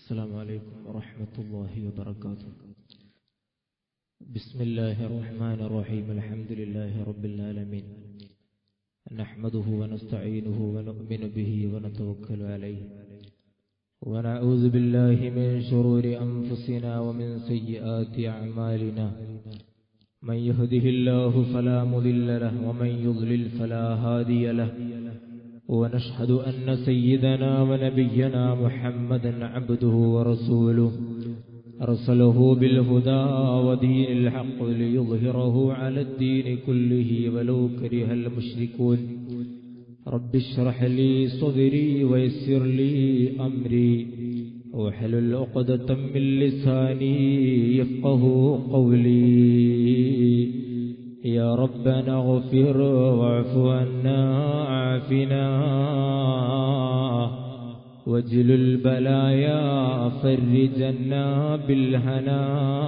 السلام عليكم ورحمة الله وبركاته بسم الله الرحمن الرحيم الحمد لله رب العالمين نحمده ونستعينه ونؤمن به ونتوكل عليه ونعوذ بالله من شرور أنفسنا ومن سيئات أعمالنا من يهده الله فلا مضل له ومن يضلل فلا هادي له ونشهد أن سيدنا ونبينا محمدا عبده ورسوله أرسله بالهدى ودين الحق ليظهره على الدين كله ولو كره المشركون رب اشرح لي صدري ويسر لي أمري واحلل عقدة من لساني يفقه قولي يا ربنا اغفر واعف عنا عافنا واجل البلايا فرجنا بالهنا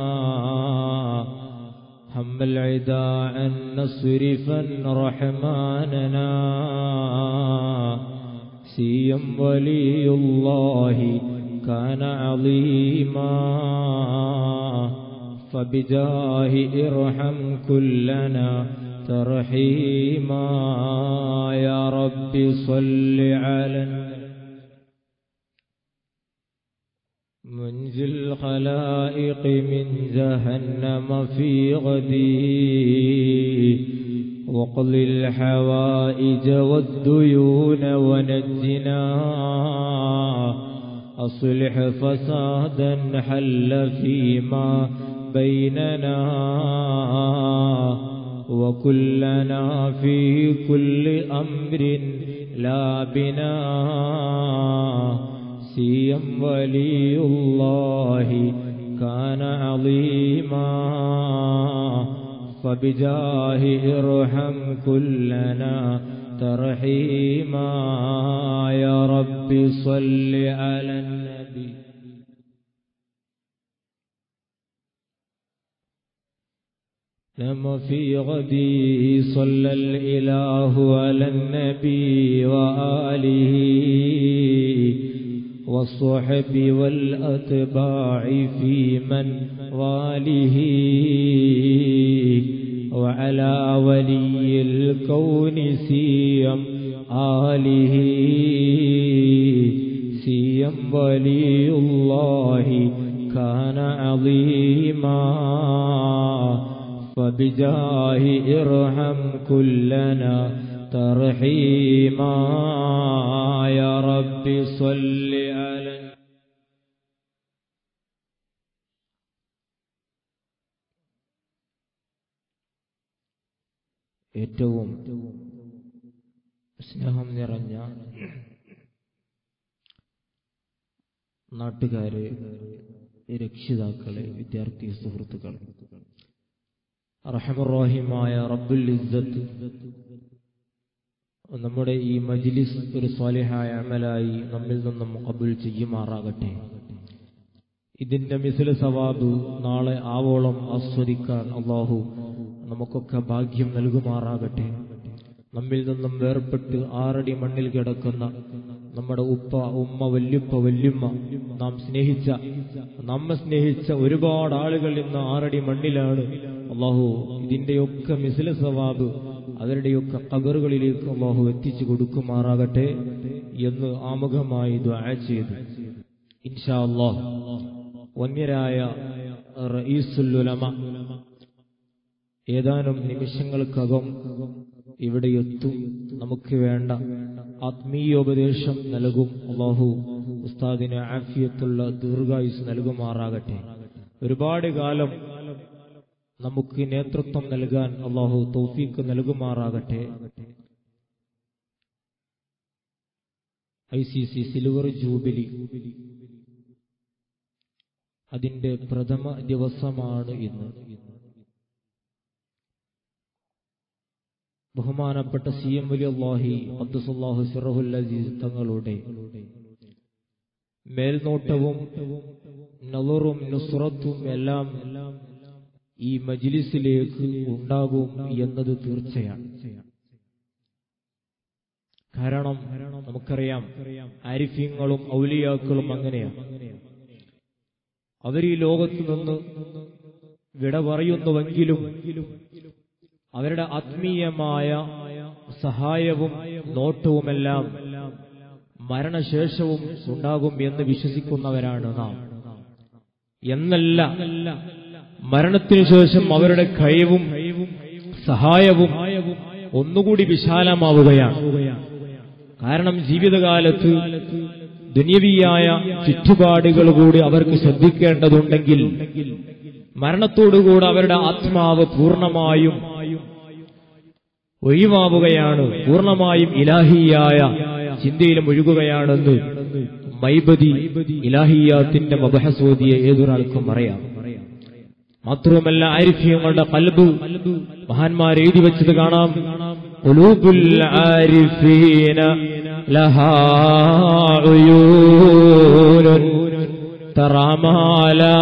هم العدا عن نصرفا رحماننا سيم ولي الله كان عظيما فبجاه ارحم كلنا ترحيما يا رب صل على منزل الخلائق من جهنم في غدي وقض الحوائج والديون ونجنا أصلح فسادا حل فيما بيننا وكلنا في كل أمر لا بنا سيم ولي الله كان عظيما فبجاه ارحم كلنا ترحيما يا رب صل على النبي لما في غدي صلى الإله على النبي وآله والصحب والأتباع في من واله وعلى ولي الكون سيم آله سيم ولي الله كان عظيما فبجاه ارحم كلنا ترحيما يا رب صل على ഏറ്റവും സ്നേഹം നിറഞ്ഞ നാട്ടുകാരെ രക്ഷിതാക്കളെ വിദ്യാർത്ഥി സുഹൃത്തുക്കൾ റഹമുറാഹിമായ റബ്ബുൽ ഇസ്സത്ത് നമ്മുടെ ഈ മജ്ലിസ് ഒരു സ്വാലിഹായ അമലായി നമ്മിൽ നിന്നും കബുൽ ചെയ്യുമാറാകട്ടെ ഇതിന്റെ മിസിൽ സവാബ് നാളെ ആവോളം ആസ്വദിക്കാൻ അള്ളാഹു നമുക്കൊക്കെ ഭാഗ്യം നൽകുമാറാകട്ടെ നമ്മിൽ നിന്നും വേർപെട്ട് ആറടി മണ്ണിൽ കിടക്കുന്ന നമ്മുടെ ഉപ്പ ഉമ്മ വല്യുപ്പ വല്യുമ്മ നാം സ്നേഹിച്ച നമ്മെ സ്നേഹിച്ച ഒരുപാട് ആളുകൾ ഇന്ന് ആറടി മണ്ണിലാണ് അള്ളാഹു ഇതിന്റെയൊക്കെ മിസില സവാബ് അവരുടെയൊക്കെ കബറുകളിലേക്ക് അള്ളാഹു എത്തിച്ചു കൊടുക്കുമാറാകട്ടെ എന്ന് ആമുഖമായി ദ്വാ ചെയ്തു ഇൻഷാ അള്ളാഹ് വന്യരായ റഈസുല്ലുലമ ഏതാനും നിമിഷങ്ങൾക്കകം ഇവിടെ എത്തും നമുക്ക് വേണ്ട ആത്മീയോപദേശം നൽകും അള്ളാഹു ഉസ്താദിന് ആഫിയത്തുള്ള ദീർഘായുസ് നൽകുമാറാകട്ടെ ഒരുപാട് കാലം നമുക്ക് നേതൃത്വം നൽകാൻ അള്ളാഹു തൗഫീക്ക് നൽകുമാറാകട്ടെ I C C silver jubilee അതിന്റെ പ്രഥമ ദിവസമാണ് ഇന്ന് ബഹുമാനപ്പെട്ട സി എം വലി അള്ളാഹി അബ്ദുസല്ലാഹു സിറഹുൽ അസീസ് തങ്ങളുടെ മേൽനോട്ടവും നവറും നുസ്രത്തും എല്ലാം ഈ മജിലിസിലേക്ക് ഉണ്ടാകും എന്നത് തീർച്ചയാണ് കാരണം നമുക്കറിയാം ആരിഫ്യങ്ങളും ഔലിയാക്കളും അങ്ങനെയാണ് അവർ ഈ ലോകത്ത് നിന്ന് വിട പറയുന്നുവെങ്കിലും അവരുടെ ആത്മീയമായ സഹായവും നോട്ടവുമെല്ലാം മരണശേഷവും ഉണ്ടാകും എന്ന് വിശ്വസിക്കുന്നവരാണ് നാം എന്നല്ല മരണത്തിനു ശേഷം അവരുടെ കഴിവും സഹായവും ഒന്നുകൂടി വിശാലമാവുകയാണ് കാരണം ജീവിതകാലത്ത് ദുന്യവിയായ ചുറ്റുപാടുകൾ കൂടി അവർക്ക് ശ്രദ്ധിക്കേണ്ടതുണ്ടെങ്കിൽ മരണത്തോടുകൂടെ അവരുടെ ആത്മാവ് പൂർണ്ണമായും ഒഴിവാവുകയാണ് പൂർണ്ണമായും ഇലാഹിയായ ചിന്തയിലും ഒഴുകുകയാണെന്ന് മൈബതി ഇലാഹിയാത്തിന്റെ മബഹസോദിയെ ഏതൊരാൾക്കും അറിയാം മാത്രവുമല്ല ആരിഫ്യങ്ങളുടെ കൽബ് മഹാന്മാർ എഴുതി വെച്ചത് കാണാം ഉലൂബുൽ ആരിഫീന ലഹാ ഉയൂനുൻ തറാ മാ ലാ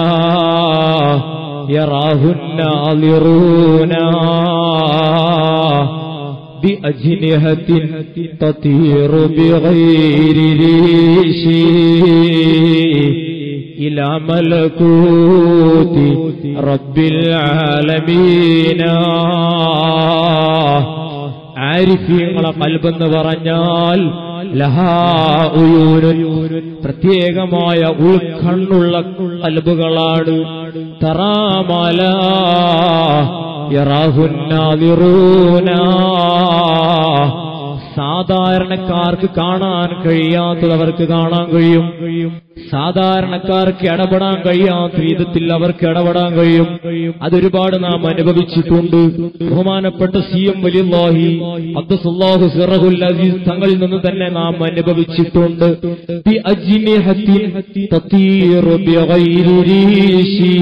യറാഹു الناظرون بأجنحة تطير بغير ريش إلى ملكوت رب العالمين ആരിഫ്യങ്ങളെ കൽബെന്ന് പറഞ്ഞാൽ ലഹാ ഉയൂനുൻ പ്രത്യേകമായ ഉൾക്കണ്ണുള്ള കൽബുകളാണ് തറാമല സാധാരണക്കാർക്ക് കാണാൻ കഴിയാത്തത് അവർക്ക് കാണാൻ കഴിയും സാധാരണക്കാർക്ക് ഇടപെടാൻ കഴിയാത്ത വിധത്തിൽ അവർക്ക് ഇടപെടാൻ കഴിയും അതൊരുപാട് നാം അനുഭവിച്ചിട്ടുണ്ട് ബഹുമാനപ്പെട്ട സി എം വലിയാഹി അബ്ദുസുല്ലാഹു സിറഹുൽ അസീസ് തങ്ങളിൽ നിന്ന് തന്നെ നാം അനുഭവിച്ചിട്ടുണ്ട് ബി അജ്നിഹത്തിൻ തതീറു ബിഗൈരി റീശി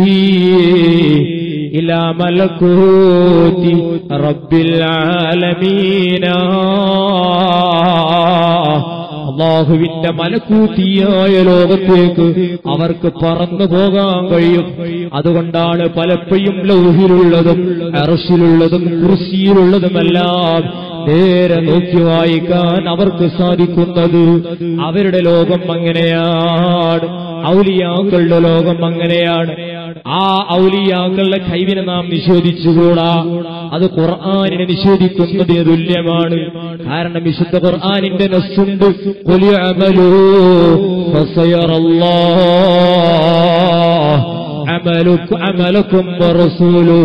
إلى ملكوت رب العالمين അള്ളാഹുവിന്റെ മലക്കൂത്തിയായ ലോകത്തേക്ക് അവർക്ക് പറന്നു പോകാൻ കഴിയും അതുകൊണ്ടാണ് പലപ്പോഴും ലൗഹിലുള്ളതും അറസിലുള്ളതും കൃഷിയിലുള്ളതുമെല്ലാം നേരെ നോക്കി വായിക്കാൻ അവർക്ക് സാധിക്കുന്നത് അവരുടെ ലോകം അങ്ങനെയാണ് ഔലിയാക്കളുടെ ലോകം അങ്ങനെയാണ് ആ ഔലിയാക്കളുടെ കൈവിനെ നാം നിഷേധിച്ചുകൂടാ അത് ഖുർആാനിനെ നിഷേധിക്കുന്നതിന് തുല്യമാണ് കാരണം വിശുദ്ധ ഖുർആാനിന്റെ നസ്സുണ്ട് قل اعملوا فسيرى الله عملكم, عملكم ورسوله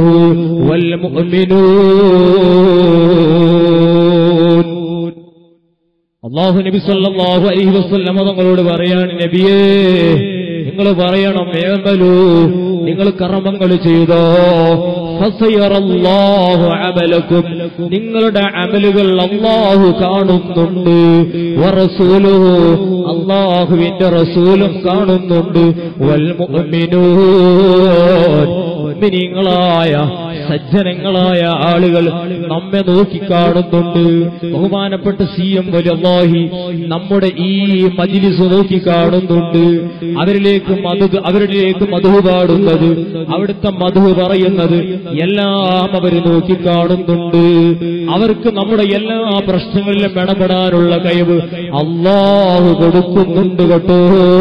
والمؤمنون അള്ളാഹു നബി സല്ലല്ലാഹു അലൈഹി വസല്ലമ തങ്ങളോട് പറയാണ് നബിയേ നിങ്ങൾ പറയണം ഏമലു നിങ്ങൾ കർമ്മങ്ങൾ ചെയ്തോ ഫസയറല്ലാഹു അമലക്കും നിങ്ങളുടെ അമലുകൾ അള്ളാഹു കാണുന്നുണ്ട് വറസൂലുഹു അള്ളാഹുവിന്റെ റസൂലും കാണുന്നുണ്ട് വൽ മുഅ്മിനൂൻ മുഅ്മിനീങ്ങളായ സജ്ജനങ്ങളായ ആളുകൾ നമ്മെ നോക്കിക്കാണുന്നുണ്ട് ബഹുമാനപ്പെട്ട സി എം വലിയാഹി നമ്മുടെ ഈ മജിലിസ് നോക്കിക്കാണുന്നുണ്ട് അവരിലേക്ക് മധു അവരിലേക്ക് മധു പാടുന്നത് അവിടുത്തെ മധു പറയുന്നത് എല്ലാം അവർ നോക്കിക്കാണുന്നുണ്ട് അവർക്ക് നമ്മുടെ എല്ലാ പ്രശ്നങ്ങളിലും ഇടപെടാനുള്ള കഴിവ് അള്ളാഹു കൊടുക്കുന്നുണ്ട് കേട്ടോ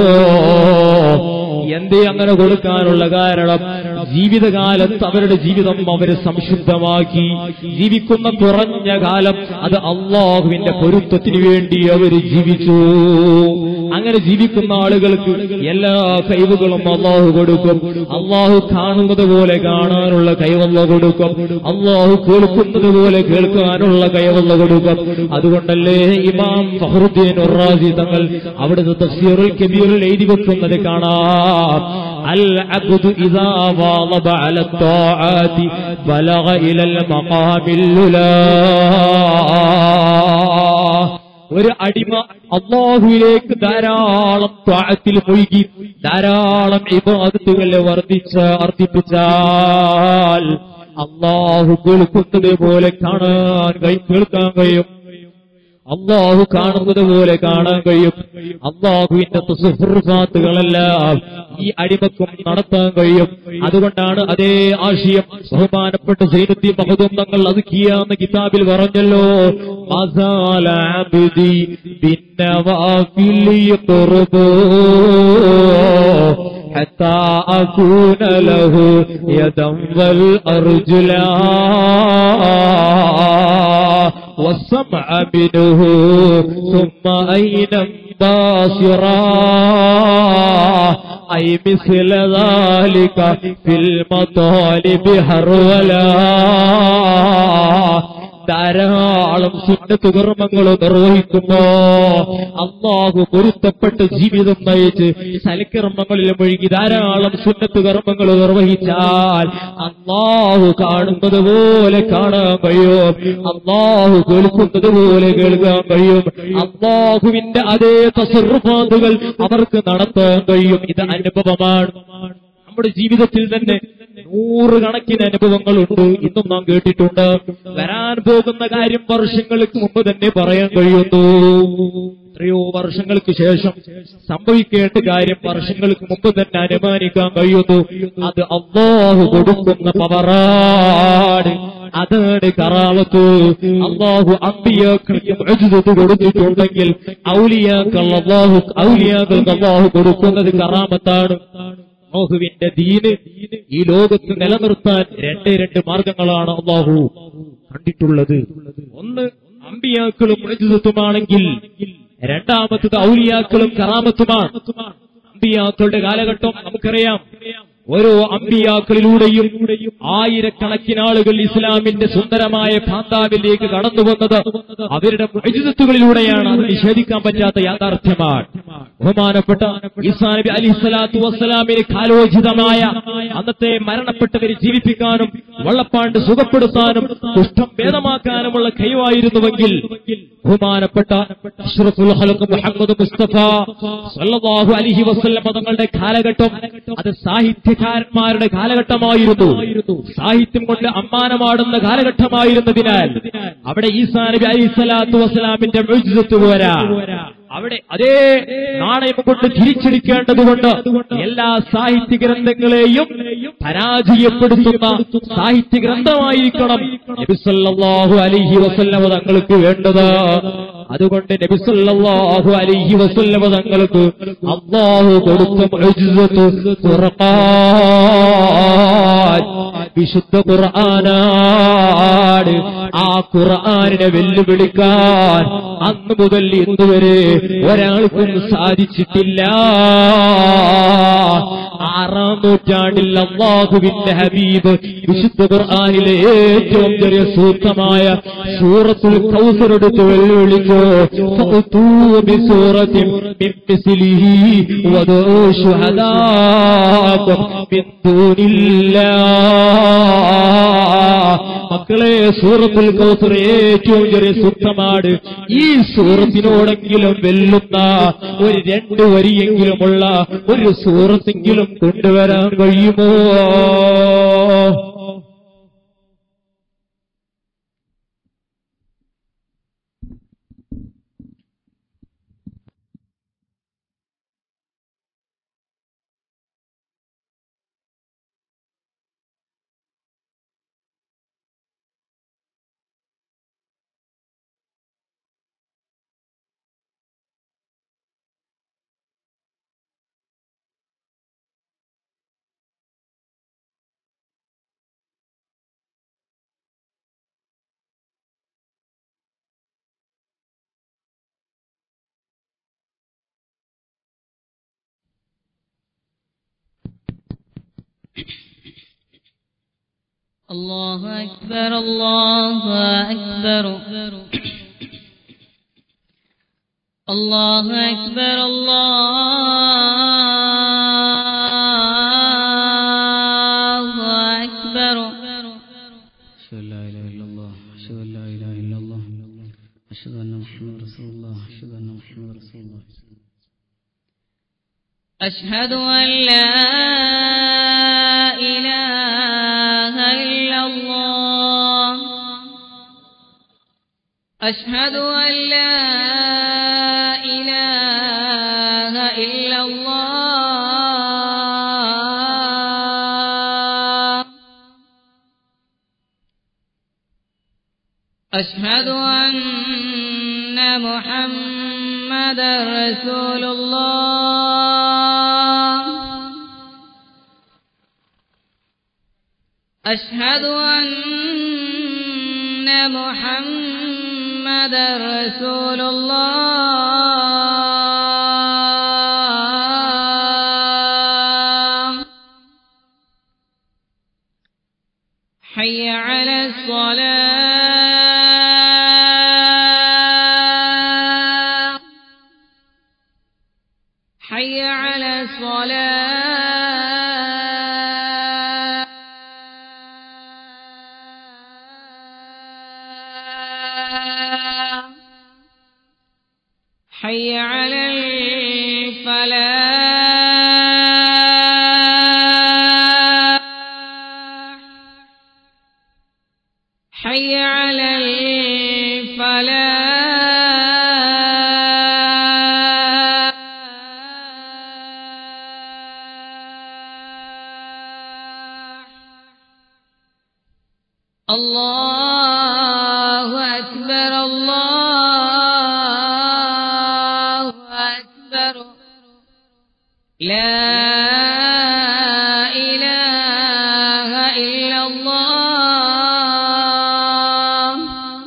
എന്തേ അങ്ങനെ കൊടുക്കാനുള്ള കാരണം ജീവിതകാലത്ത് അവരുടെ ജീവിതം അവര് സംശുദ്ധമാക്കി ജീവിക്കുന്ന കുറഞ്ഞ കാലം അത് അള്ളാഹുവിന്റെ പൊരുത്തത്തിന് വേണ്ടി അവര് ജീവിച്ചു അങ്ങനെ ജീവിക്കുന്ന ആളുകൾക്ക് എല്ലാ കഴിവുകളും അള്ളാഹു കൊടുക്കും അള്ളാഹു കാണുന്നത് പോലെ കാണാനുള്ള കഴിവല്ല കൊടുക്കും അള്ളാഹു കേൾക്കുന്നത് പോലെ കേൾക്കാനുള്ള കഴിവല്ല കൊടുക്കും അതുകൊണ്ടല്ലേ ഇമാം ഫഹറുദ്ദീൻ ഉറാസി തങ്ങൾ അവിടുത്തെ തഫ്സീറുൽ കബീറിൽ എഴുതി വെക്കുന്നത് കാണാം العبد إذا واظب على الطاعات بلغ إلى المقام العلا ഒരു അടിമ അള്ളാഹുവിലേക്ക് ധാരാളം ത്വാഴത്തിൽ മുഴുകി ധാരാളം ഇബാദത്തുകളെ വർദ്ധിച്ച് വർദ്ധിപ്പിച്ചാൽ അള്ളാഹു കേൾക്കുന്നത് പോലെ കാണാൻ കഴിയും കേൾക്കാൻ കഴിയും അള്ളാഹു കാണുന്നത് പോലെ കാണാൻ കഴിയും അള്ളാഹുവിന്റെ സുഹൃത്തുകളെല്ലാം ഈ അടിമക്കും നടത്താൻ കഴിയും അതുകൊണ്ടാണ് അതേ ആശയം ബഹുമാനപ്പെട്ട സൈനത്തി മഹദും തങ്ങൾ അത് കിയാന്ന കിതാബിൽ പറഞ്ഞല്ലോ മസാല അബ്ദി ബിന്നവാഫിൽ യഖ്റുബു حتى أكون له يدا والأرجلا والسمع منه ثم أينا باصرا أي مثل ذلك في المطالب هرولا ധാരാളം സുന്നത്ത് കർമ്മങ്ങൾ നിർവഹിക്കുമ്പോ അള്ളാഹു പൊരുത്തപ്പെട്ട് ജീവിതം നയിച്ച് സൽക്കർമ്മങ്ങളിൽ മുഴുകി ധാരാളം സുന്നത്ത് കർമ്മങ്ങൾ നിർവഹിച്ചാൽ അള്ളാഹു കാണുന്നത് പോലെ കാണാൻ കഴിയും അള്ളാഹു കേൾക്കുന്നത് പോലെ കേൾക്കാൻ കഴിയും അള്ളാഹുവിന്റെ അതേ തസറുപാതുകൾ അവർക്ക് നടത്താൻ കഴിയും ഇത് അനുഭവമാണ് നമ്മുടെ ജീവിതത്തിൽ തന്നെ നൂറുകണക്കിന് അനുഭവങ്ങളുണ്ട് ഇന്നും നാം കേട്ടിട്ടുണ്ട് വരാൻ പോകുന്ന കാര്യം വർഷങ്ങൾക്ക് മുമ്പ് തന്നെ പറയാൻ കഴിയുന്നു എത്രയോ വർഷങ്ങൾക്ക് ശേഷം സംഭവിക്കേണ്ട കാര്യം വർഷങ്ങൾക്ക് മുമ്പ് തന്നെ അനുമാനിക്കാൻ കഴിയുന്നു അത് അള്ളാഹു കൊടുക്കുന്ന പവറാണ് അതാണ് കറാമത്ത് അള്ളാഹു അമ്പിയാക്കൾക്ക് മുഅ്ജിസത്ത് കൊടുത്തിട്ടുണ്ടെങ്കിൽ ഔലിയാക്കൾ അള്ളാഹു ഔലിയാക്കൾക്ക് അള്ളാഹു കൊടുക്കുന്നത് കറാമത്താണ് അള്ളാഹുവിന്റെ ദീന് ഈ ലോകത്ത് നിലനിർത്താൻ രണ്ട് രണ്ട് മാർഗങ്ങളാണ് അള്ളാഹു കണ്ടിട്ടുള്ളത് ഒന്ന് അമ്പിയാക്കളും മുഴജിതത്വമാണെങ്കിൽ രണ്ടാമത്തത് ഔലിയാക്കളും കറാമത്തുമാണ് അമ്പിയാക്കളുടെ കാലഘട്ടം നമുക്കറിയാം ഓരോ അമ്പിയാക്കളിലൂടെയും ആയിരക്കണക്കിന് ആളുകൾ ഇസ്ലാമിന്റെ സുന്ദരമായ ഭാന്താവിലേക്ക് കടന്നു വന്നത് അവരുടെ മുഴജിതത്തുകളിലൂടെയാണ് അത് നിഷേധിക്കാൻ പറ്റാത്ത യാഥാർത്ഥ്യമാണ് ബഹുമാനപ്പെട്ട ഈസാ നബി അലി സ്വലാത്തു വസ്സലാമിന് കാലോചിതമായ അന്നത്തെ മരണപ്പെട്ടവരെ ജീവിപ്പിക്കാനും വള്ളപ്പാണ്ട് സുഖപ്പെടുത്താനും കുഷ്ഠം ഭേദമാക്കാനുമുള്ള കഴിവായിരുന്നുവെങ്കിൽ ബഹുമാനപ്പെട്ട അഷ്റഫുൽ ഖൽഖ് മുഹമ്മദ് മുസ്തഫ സല്ലല്ലാഹു അലൈഹി വസല്ലം തങ്ങളുടെ കാലഘട്ടം അത് സാഹിത്യകാരന്മാരുടെ കാലഘട്ടമായിരുന്നു സാഹിത്യം കൊണ്ട് അമ്മാനമാടുന്ന കാലഘട്ടമായിരുന്നതിനാൽ അവിടെ ഈസാ നബി അലൈഹി സ്വലാത്തു വസ്സലാമിന്റെ മുഅ്ജിസത്ത് പോരാ അവിടെ അതേ നാണയം കൊണ്ട് തിരിച്ചടിക്കേണ്ടതുകൊണ്ട് എല്ലാ സാഹിത്യ ഗ്രന്ഥങ്ങളെയും പരാജയപ്പെടുത്തുന്ന സാഹിത്യ ഗ്രന്ഥമായിരിക്കണം നബിസല്ലാഹു അലിഹി വസല്ലമ തങ്ങൾക്ക് വേണ്ടത് അതുകൊണ്ട് നബിസല്ലാഹു അലിഹി വസല്ലമ തങ്ങൾക്ക് അള്ളാഹു കൊടുത്ത മുഅ്ജിസത്ത് ഖുർആൻ വിശുദ്ധ ഖുർആനാണ് ആ ഖുർആനിനെ വെല്ലുവിളിക്കാൻ അന്ന് മുതൽ ഇന്നുവരെ ഒരാൾക്കും സാധിച്ചിട്ടില്ല ആറാം നൂറ്റാണ്ടിൽ അള്ളാഹുവിന്റെ ഹബീബ് വിശുദ്ധ ഖുർആനിലെ ഏറ്റവും ചെറിയ സൂക്തമായ സൂറത്തുൽ കൗസറെടുത്ത് വെല്ലുവിളിച്ചു ഫഅ്തൂ ബിസൂറത്തിൻ മിൻ മിസ്ലിഹി വദൂ ശുഹദാക്കും മിൻ ദൂനില്ലാഹ് മക്കളെ സൂറത്തുൽ കൗസർ ഏറ്റവും ചെറിയ സൂക്തമാണ് ഈ സൂറത്തിനോടെങ്കിലും വെല്ലുന്ന ഒരു രണ്ട് വരിയെങ്കിലുമുള്ള ഒരു സൂറത്തെങ്കിലും കൊണ്ടുവരാൻ കഴിയുമോ الله أكبر الله أكبر الله أكبر الله أكبر أشهد أن لا إله إلا الله أشهد أن لا إله إلا الله أشهد أن محمد رسول الله أشهد أن محمد رسول الله أشهد أن لا إله إلا الله أشهد أن لا إله إلا الله أشهد أن محمد رسول الله أشهد أن محمد رسول الله حي على الصلاة حي على الصلاة حي على الفلاح حي على الفلاح الله أكبر الله أكبر لا إله إلا الله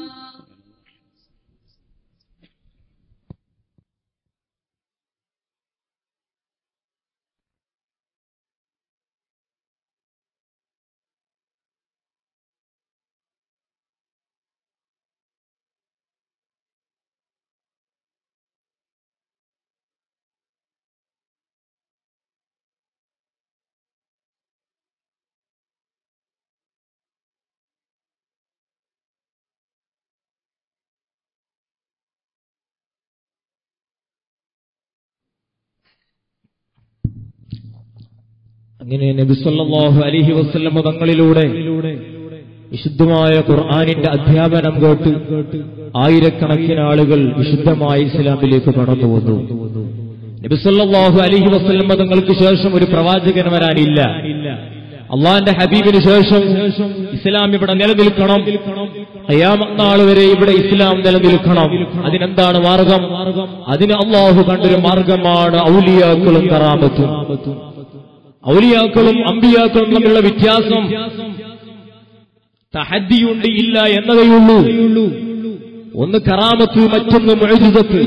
അങ്ങനെ നബി സല്ലല്ലാഹു അലൈഹി വസല്ലം തങ്ങളിലൂടെ വിശുദ്ധമായ ഖുർആനിന്റെ അധ്യാപനം കേട്ട് ആയിരക്കണക്കിന് ആളുകൾ വിശുദ്ധമായ ഇസ്ലാമിലേക്ക് കടന്നു വന്നു നബി സല്ലല്ലാഹു അലൈഹി വസല്ലം തങ്ങൾക്ക് ശേഷം ഒരു പ്രവാചകൻ വരാനില്ല അള്ളാന്റെ ഹബീബിന് ശേഷം ഇസ്ലാം ഇവിടെ നിലനിൽക്കണം ഖിയാമത്ത് നാൾ വരെ ഇവിടെ ഇസ്ലാം നിലനിൽക്കണം അതിനെന്താണ് മാർഗം അതിന് അള്ളാഹു കണ്ടൊരു മാർഗമാണ് ഔലിയാക്കളും കറാമത്തും ഔലിയാക്കളും അമ്പിയാക്കളും തമ്മിലുള്ള വ്യത്യാസം തഹദ്ദിയുണ്ട് ഇല്ല എന്നതേയുള്ളൂ ഒന്ന് കറാമത്ത് മറ്റൊന്ന് മുഅ്ജിസത്ത്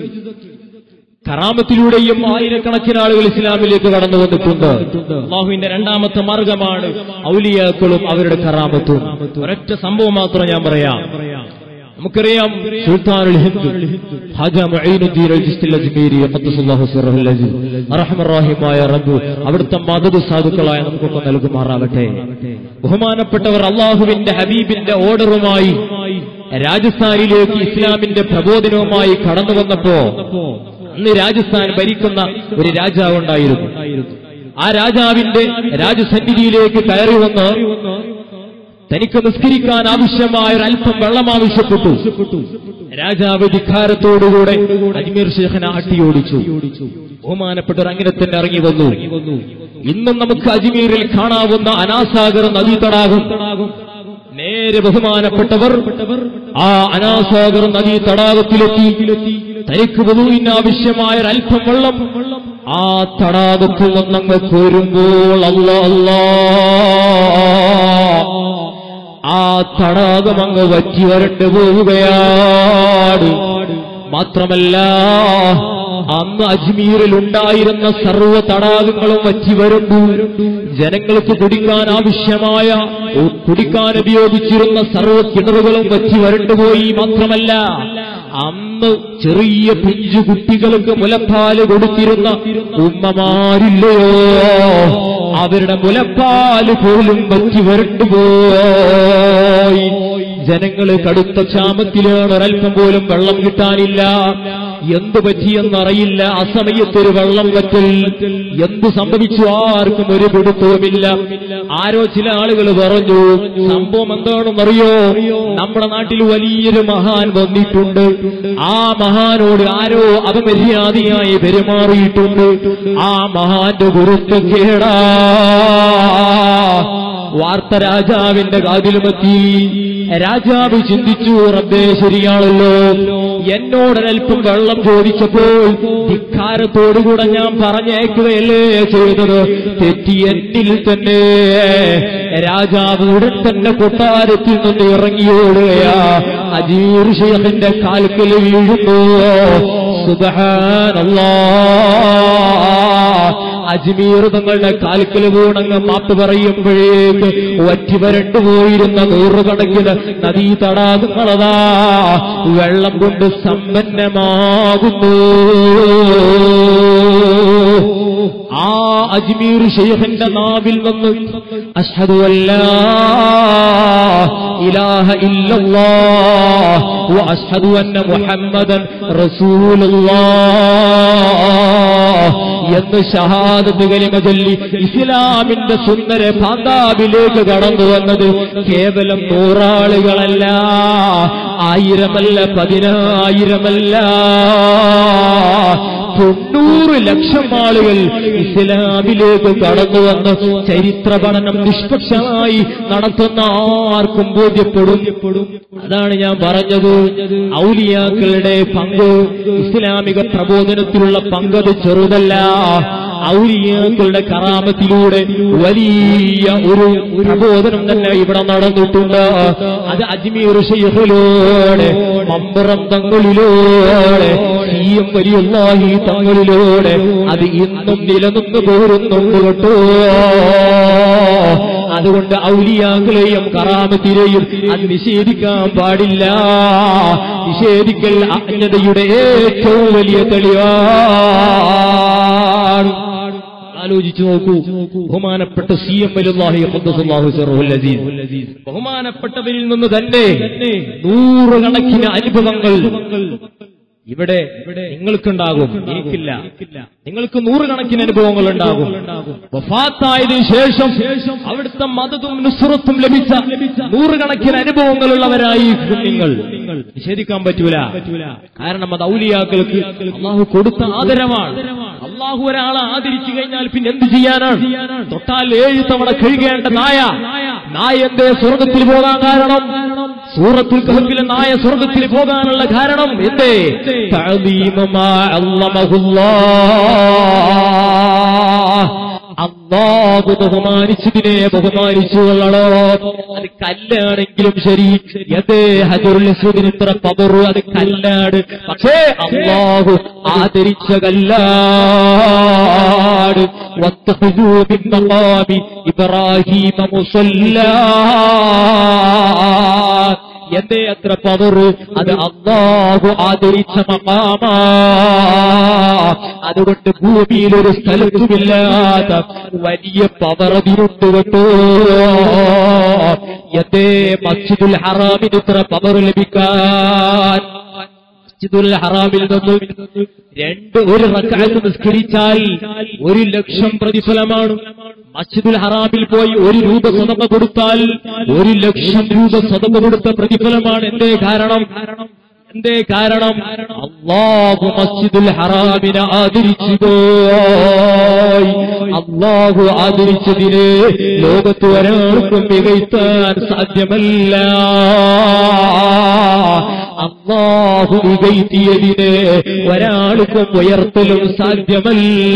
കറാമത്തിലൂടെയും ആയിരക്കണക്കിന് ആളുകൾ ഇസ്ലാമിലേക്ക് കടന്നു വന്നിട്ടുണ്ട് അള്ളാഹുവിന്റെ രണ്ടാമത്തെ മാർഗമാണ് ഔലിയാക്കളും അവരുടെ കറാമത്തും ഒരൊറ്റ സംഭവം മാത്രം ഞാൻ പറയാം നമുക്കറിയാം സുൽത്താനുൽ ഹിന്ദ് ഹാജ മുഈനുദ്ദീൻ അൽ ജിസ്തിൽ അജ്മീരി ഖദ്ദസല്ലാഹു സിറഹുൽ അസീസ് അർഹമർ റബ്ബ് അവിടുത്തെ മദദ് സാധുക്കളായ നമുക്കൊക്കെ നൽകുമാറാകട്ടെ ബഹുമാനപ്പെട്ടവർ അള്ളാഹുവിന്റെ ഹബീബിന്റെ ഓർഡറുമായി രാജസ്ഥാനിലേക്ക് ഇസ്ലാമിന്റെ പ്രബോധനവുമായി കടന്നു വന്നപ്പോ അന്ന് രാജസ്ഥാൻ ഭരിക്കുന്ന ഒരു രാജാവ് ഉണ്ടായിരുന്നു ആ രാജാവിന്റെ രാജസന്നിധിയിലേക്ക് കയറി വന്ന് തനിക്ക് നിസ്കരിക്കാൻ ആവശ്യമായ ഒരല്പം വെള്ളം ആവശ്യപ്പെട്ടു രാജാവ് ധിക്കാരത്തോടുകൂടെ അജ്മീർ ഷേഖനെ അട്ടിയോടിച്ചു ബഹുമാനപ്പെട്ടവർ അങ്ങനെ തന്നെ ഇറങ്ങി വന്നു ഇന്നും നമുക്ക് അജ്മീറിൽ കാണാവുന്ന അനാസാഗർ നദീ തടാകം നേരെ ബഹുമാനപ്പെട്ടവർ ആ അനാസാഗർ നദീ തടാകത്തിലെത്തി തനിക്ക് വധുവിന് ആവശ്യമായ ഒരല്പം വെള്ളം ആ തടാകത്തിൽ നിന്നങ്ങ് കോരുമ്പോൾ അല്ല അല്ലാ ആ തടാകം അങ്ങ് വറ്റി വരണ്ടു പോവുകയാണ് മാത്രമല്ല അന്ന് അജ്മീറിൽ ഉണ്ടായിരുന്ന സർവ്വ തടാകങ്ങളും വറ്റി വരുന്നു ജനങ്ങൾക്ക് കുടിക്കാൻ ആവശ്യമായ കുടിക്കാൻ ഉപയോഗിച്ചിരുന്ന സർവ്വ കിണറുകളും വറ്റി വരണ്ടുപോയി മാത്രമല്ല അന്ന് ചെറിയ പിഞ്ചു കുട്ടികൾക്ക് മുലപ്പാല് കൊടുത്തിരുന്ന ഉമ്മമാരില്ലയോ അവരുടെ മുലപ്പാല് പോലും വറ്റി വരണ്ടുപോയി ജനങ്ങള് കടുത്ത ക്ഷാമത്തിലാണ് ഒരൽപ്പം പോലും വെള്ളം കിട്ടാനില്ല എന്തു പറ്റിയെന്നറിയില്ല ആ സമയത്തൊരു വെള്ളം വറ്റൽ എന്തു സംഭവിച്ചു ആർക്കും ഒരു പിടുത്തവുമില്ല ആരോ ചില ആളുകൾ പറഞ്ഞു സംഭവം എന്താണെന്നറിയോ നമ്മുടെ നാട്ടിൽ വലിയൊരു മഹാൻ വന്നിട്ടുണ്ട് ആ മഹാനോട് ആരോ അപമര്യാദയായി പെരുമാറിയിട്ടുണ്ട് ആ മഹാന്റെ ഗുരുത്വക്കേടാ വാർത്ത രാജാവിന്റെ കാതിലുമെത്തി രാജാവ് ചിന്തിച്ചു റബ്ബേ ശരിയാണല്ലോ എന്നോടൊരൽപ്പം വെള്ളം ചോദിച്ചപ്പോൾ ധിക്കാരത്തോടുകൂടെ ഞാൻ പറഞ്ഞേക്കുകയല്ലേ ചെയ്തത് തെറ്റി എന്നിൽ തന്നെ രാജാവ് ഉടൻ തന്നെ കൊട്ടാരത്തിൽ നിന്ന് ഇറങ്ങിയോടുകയാ അജീർ ഷെയ്ഖിന്റെ കാൽക്കൽ വീഴുന്നു സുബഹാനല്ലാ അജ്മീർ തങ്ങളുടെ കാൽക്കൽ വീണങ്ങ് മാപ്പ് പറയുമ്പോഴേക്ക് വറ്റി വരണ്ടു പോയിരുന്ന നൂറുകണക്കിന് നദീ തടാകങ്ങളതാ വെള്ളം കൊണ്ട് സമ്പന്നമാകുന്നു ആ അജ്മീർ ഷെയ്ഖിന്റെ നാവിൽ നിന്ന് അഷ്ഹദു അല്ലാ ഇലാഹ ഇല്ലല്ലാഹ് വഅഷ്ഹദു അന്ന മുഹമ്മദൻ റസൂലുള്ളാഹ് എന്ന് ഷഹാദത്ത് കലിമ ചൊല്ലി ഇസ്ലാമിന്റെ സുന്ദര പാന്താവിലേക്ക് കടന്നു വന്നത് കേവലം നൂറാളുകളല്ല ആയിരമല്ല പതിനായിരമല്ല തൊണ്ണൂറ് ലക്ഷം ആളുകൾ ഇസ്ലാമിലേക്ക് കടന്നു വന്ന് ചരിത്ര പഠനം നിഷ്പക്ഷമായി നടത്തുന്ന ആർക്കും ബോധ്യപ്പെടും അതാണ് ഞാൻ പറഞ്ഞത് ഔലിയാക്കളുടെ പങ്ക് ഇസ്ലാമിക പ്രബോധനത്തിലുള്ള പങ്കത് ചെറുതല്ല ഔലിയാക്കളുടെ കറാമത്തിലൂടെ വലിയ ഒരു പ്രബോധനം തന്നെ ഇവിടെ നടന്നിട്ടുണ്ട് അത് അജ്മീർ ഷെയ്ഖിലൂടെ മമ്പറം തങ്ങളിലൂടെ സീയം വലിയുള്ളാഹി തങ്ങളിലൂടെ അത് ഇന്നും നിലനിന്ന് പോരുന്നുണ്ട് കേട്ടോ അതുകൊണ്ട് ഔലിയാക്കളെയും കറാമത്തിനെയും അത് നിഷേധിക്കാൻ പാടില്ല നിഷേധിക്കൽ അജ്ഞതയുടെ ഏറ്റവും വലിയ തെളിവാണ് ആലോചിച്ചു നോക്കൂ ബഹുമാനപ്പെട്ട സി എം ബഹുമാനപ്പെട്ടവരിൽ നിന്ന് തന്നെ നൂറുകണക്കിന് അനുഭവങ്ങൾ ഇവിടെ നിങ്ങൾക്കുണ്ടാകും എനിക്കില്ല നിങ്ങൾക്ക് നൂറുകണക്കിന് അനുഭവങ്ങൾ ഉണ്ടാകും വഫാത്തായതിനു ശേഷം അവിടുത്തെ മതതും നുസ്രത്തും ലഭിച്ച നൂറുകണക്കിന് അനുഭവങ്ങളുള്ളവരായിരിക്കും നിങ്ങൾ നിഷേധിക്കാൻ പറ്റൂല കാരണം അത് ഔലിയാക്കൾക്ക് അള്ളാഹു കൊടുത്ത ആദരവാണ് അള്ളാഹു ഒരാളെ ആദരിച്ചു കഴിഞ്ഞാൽ പിന്നെ എന്ത് ചെയ്യാനാണ് തൊട്ടാൽ ഏഴ് തവണ കഴുകേണ്ട നായ നായ എന്തേ സ്വർഗത്തിൽ പോകാൻ കാരണം സൂറത്തുൽ കഹഫിലെ നായ സ്വർഗത്തിൽ പോകാനുള്ള കാരണം എന്തേ തഅദീമമാ അല്ലമഹുല്ലാഹ് അള്ളാഹു ബഹുമാനിച്ചതിനെ ബഹുമാനിച്ചു കൊള്ളണോ അത് കല്ലാണെങ്കിലും ശരി എതേ ഹജറുൽ അസ്വദിന് ഇത്ര പവറു അത് കല്ലാണ് പക്ഷേ അള്ളാഹു ആദരിച്ച കല്ലാണ് واتخذوا من مقام إبراهيم مصلى എന്തേ അത്ര പവർ അത് അള്ളാഹു ആദരിച്ച മകാമാ അതുകൊണ്ട് ഭൂമിയിൽ ഒരു സ്ഥലത്തുമില്ലാത്ത വലിയ പവർ അതിനുണ്ട് കേട്ടോ എന്തേ മസ്ജിദുൽ ഹറാമിന് ഇത്ര പവർ ലഭിക്കാൻ മസ്ജിദുൽ ഹറാമിൽ നിന്ന് രണ്ട് ഒരു റക്കാത്ത് നിസ്കരിച്ചാൽ ഒരു ലക്ഷം പ്രതിഫലമാണ് മസ്ജിദുൽ ഹറാമിൽ പോയി ഒരു രൂപ സ്വതമ കൊടുത്താൽ ഒരു ലക്ഷം രൂപ സ്വതമ കൊടുത്ത പ്രതിഫലമാണ് എന്തേ കാരണം എന്തേ കാരണം അള്ളാഹു മസ്ജിദുൽ ഹറാമിനെ ആദരിച്ചു പോയി അള്ളാഹു ആദരിച്ചതിനെ ലോകത്ത് ഒരാൾക്കും മികയ്ത്താൻ സാധ്യമല്ല അള്ളാഹു മികയ്ത്തിയതിനെ ഒരാൾക്കും ഉയർത്തലും സാധ്യമല്ല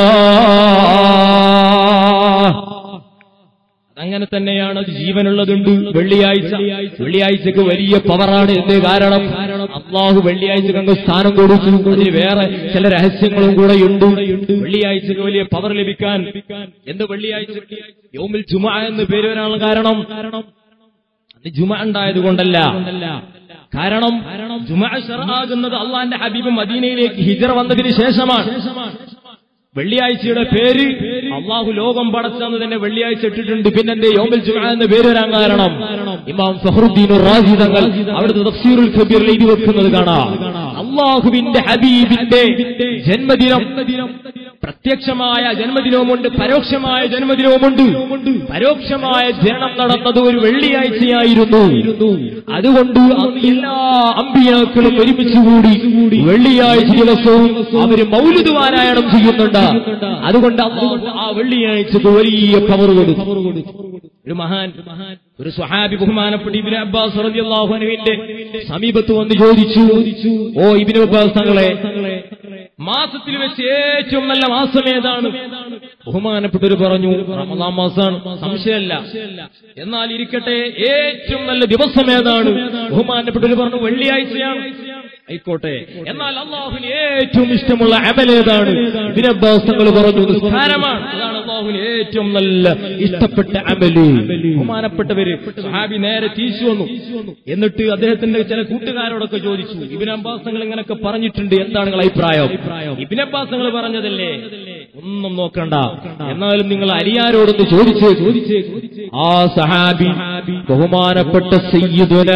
അങ്ങനെ തന്നെയാണ് അത് ജീവനുള്ളതുണ്ട് വെള്ളിയാഴ്ച വെള്ളിയാഴ്ചക്ക് വലിയ പവറാണ് എന്ന് കാരണം അള്ളാഹു വെള്ളിയാഴ്ചക്ക് അങ്ങ് സ്ഥാനം കൊടുത്തു അതിന് വേറെ ചില രഹസ്യങ്ങളും കൂടെ ഉണ്ട് വെള്ളിയാഴ്ചക്ക് വലിയ പവർ ലഭിക്കാൻ എന്ത് വെള്ളിയാഴ്ച യോമിൽ ജുമ എന്ന് പേര് വരാനുള്ള കാരണം അത് ജുമ ഉണ്ടായത് കൊണ്ടല്ല കാരണം ജുമ ഷറാകുന്നത് അള്ളാന്റെ ഹബീബ് മദീനയിലേക്ക് ഹിജറ വന്നതിന് ശേഷമാണ് വെള്ളിയാഴ്ചയുടെ പേര് അള്ളാഹു ലോകം പടച്ചെന്ന് തന്നെ വെള്ളിയാഴ്ച ഇട്ടിട്ടുണ്ട് പിന്നെന്തേ യോമിൽ ജുമ എന്ന് പേര് വരാൻ കാരണം ഇമാം ഫഹറുദ്ദീൻ റാജി തങ്ങൾ അവിടുത്തെ തഫ്സീറുൽ കബീറിൽ എഴുതി വെക്കുന്നത് കാണാം അള്ളാഹുവിന്റെ ഹബീബിന്റെ ജന്മദിനം പ്രത്യക്ഷമായ ജന്മദിനവുമുണ്ട് പരോക്ഷമായ ജന്മദിനവുമുണ്ട് പരോക്ഷമായ ജനനം നടന്നത് ഒരു വെള്ളിയാഴ്ചയായിരുന്നു അതുകൊണ്ട് അന്ന് എല്ലാ അമ്പിയാക്കളും ഒരുമിച്ചുകൂടി വെള്ളിയാഴ്ച ദിവസവും അവര് മൗലിദ് പാരായണം ചെയ്യുന്നുണ്ട് അതുകൊണ്ട് അള്ളാഹു ആ വെള്ളിയാഴ്ചക്ക് വലിയ പവർ കൊടുത്തു ഒരു മഹാൻ ഒരു സ്വഹാബി ബഹുമാനപ്പെട്ട ഇബിന് അബ്ബാസ് റളിയല്ലാഹു അൻഹുവിന്റെ സമീപത്ത് വന്ന് ചോദിച്ചു ഓ ഇബിന് അബ്ബാസ് തങ്ങളെ മാസത്തിൽ വെച്ച് ഏറ്റവും നല്ല മാസം ഏതാണ് ബഹുമാനപ്പെട്ടവർ പറഞ്ഞു റമദാൻ മാസമാണ് സംശയമല്ല എന്നാൽ ഇരിക്കട്ടെ ഏറ്റവും നല്ല ദിവസം ഏതാണ് ബഹുമാനപ്പെട്ടവർ പറഞ്ഞു വെള്ളിയാഴ്ചയാണ് ആയിക്കോട്ടെ എന്നാൽ അള്ളാഹുവിന് ഏറ്റവും ഇഷ്ടമുള്ള അമൽ ഏതാണ് ഇബിന് അബ്ബാസ് തങ്ങൾ പറഞ്ഞു നിസ്കാരമാണ് അതാണ് അള്ളാഹുവിന് ഏറ്റവും നല്ല ഇഷ്ടപ്പെട്ട അമല് ബഹുമാനപ്പെട്ടവര് സഹാബി നേരെ തിരിച്ചു വന്നു എന്നിട്ട് അദ്ദേഹത്തിന്റെ ചില കൂട്ടുകാരോടൊക്കെ ചോദിച്ചു ഇബിൻ അബ്ബാസ് തങ്ങൾ ഇങ്ങനെയൊക്കെ പറഞ്ഞിട്ടുണ്ട് എന്താണ് നിങ്ങളുടെ അഭിപ്രായം ഇബിൻ അബ്ബാസ് തങ്ങൾ പറഞ്ഞതല്ലേ ഒന്നും നോക്കണ്ട എന്നാലും നിങ്ങൾ അലിയാരോടൊന്ന് ചോദിച്ചേ ചോദിച്ചേ ആ സഹാബി ബഹുമാനപ്പെട്ട സയ്യിദുനാ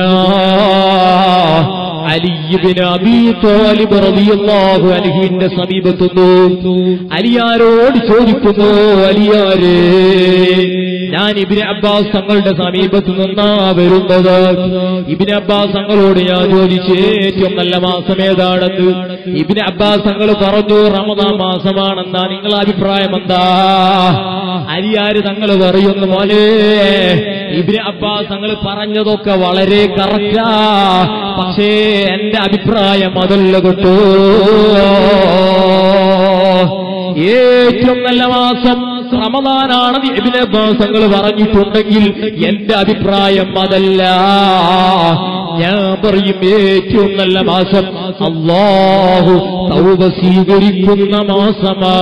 അലിബിന് അബീ താലിബ് റളിയല്ലാഹു അൻഹുവിന്റെ സമീപത്തുന്നു അലിയാരോട് ചോദിക്കുന്നു അലിയാരേ ഞാൻ ഇബിന് അബ്ബാസ് തങ്ങളുടെ സമീപത്ത് നിന്നാ വരുന്നത് ഇബിന് അബ്ബാസ് തങ്ങളോട് ഞാൻ ചോദിച്ചു ഏറ്റവും നല്ല മാസം ഏതാണെന്ന് ഇബിന് അബ്ബാസ് തങ്ങൾ പറഞ്ഞു റമദാൻ മാസമാണെന്നാ നിങ്ങളെ അഭിപ്രായം എന്താ അലിയാര് തങ്ങൾ പറയുന്നു മോനെ ഇബിന് അബ്ബാസ് തങ്ങൾ പറഞ്ഞതൊക്കെ വളരെ കറക്റ്റാ പക്ഷേ എന്റെ അഭിപ്രായം അതല്ല കേട്ടോ ഏറ്റവും നല്ല മാസം റമദാനാണെന്ന് ഇബിന് അബ്ബാസ് തങ്ങൾ പറഞ്ഞിട്ടുണ്ടെങ്കിൽ എന്റെ അഭിപ്രായം അതല്ല ഞാൻ പറയും ഏറ്റവും നല്ല മാസം അള്ളാഹു തൗബ സ്വീകരിക്കുന്ന മാസമാ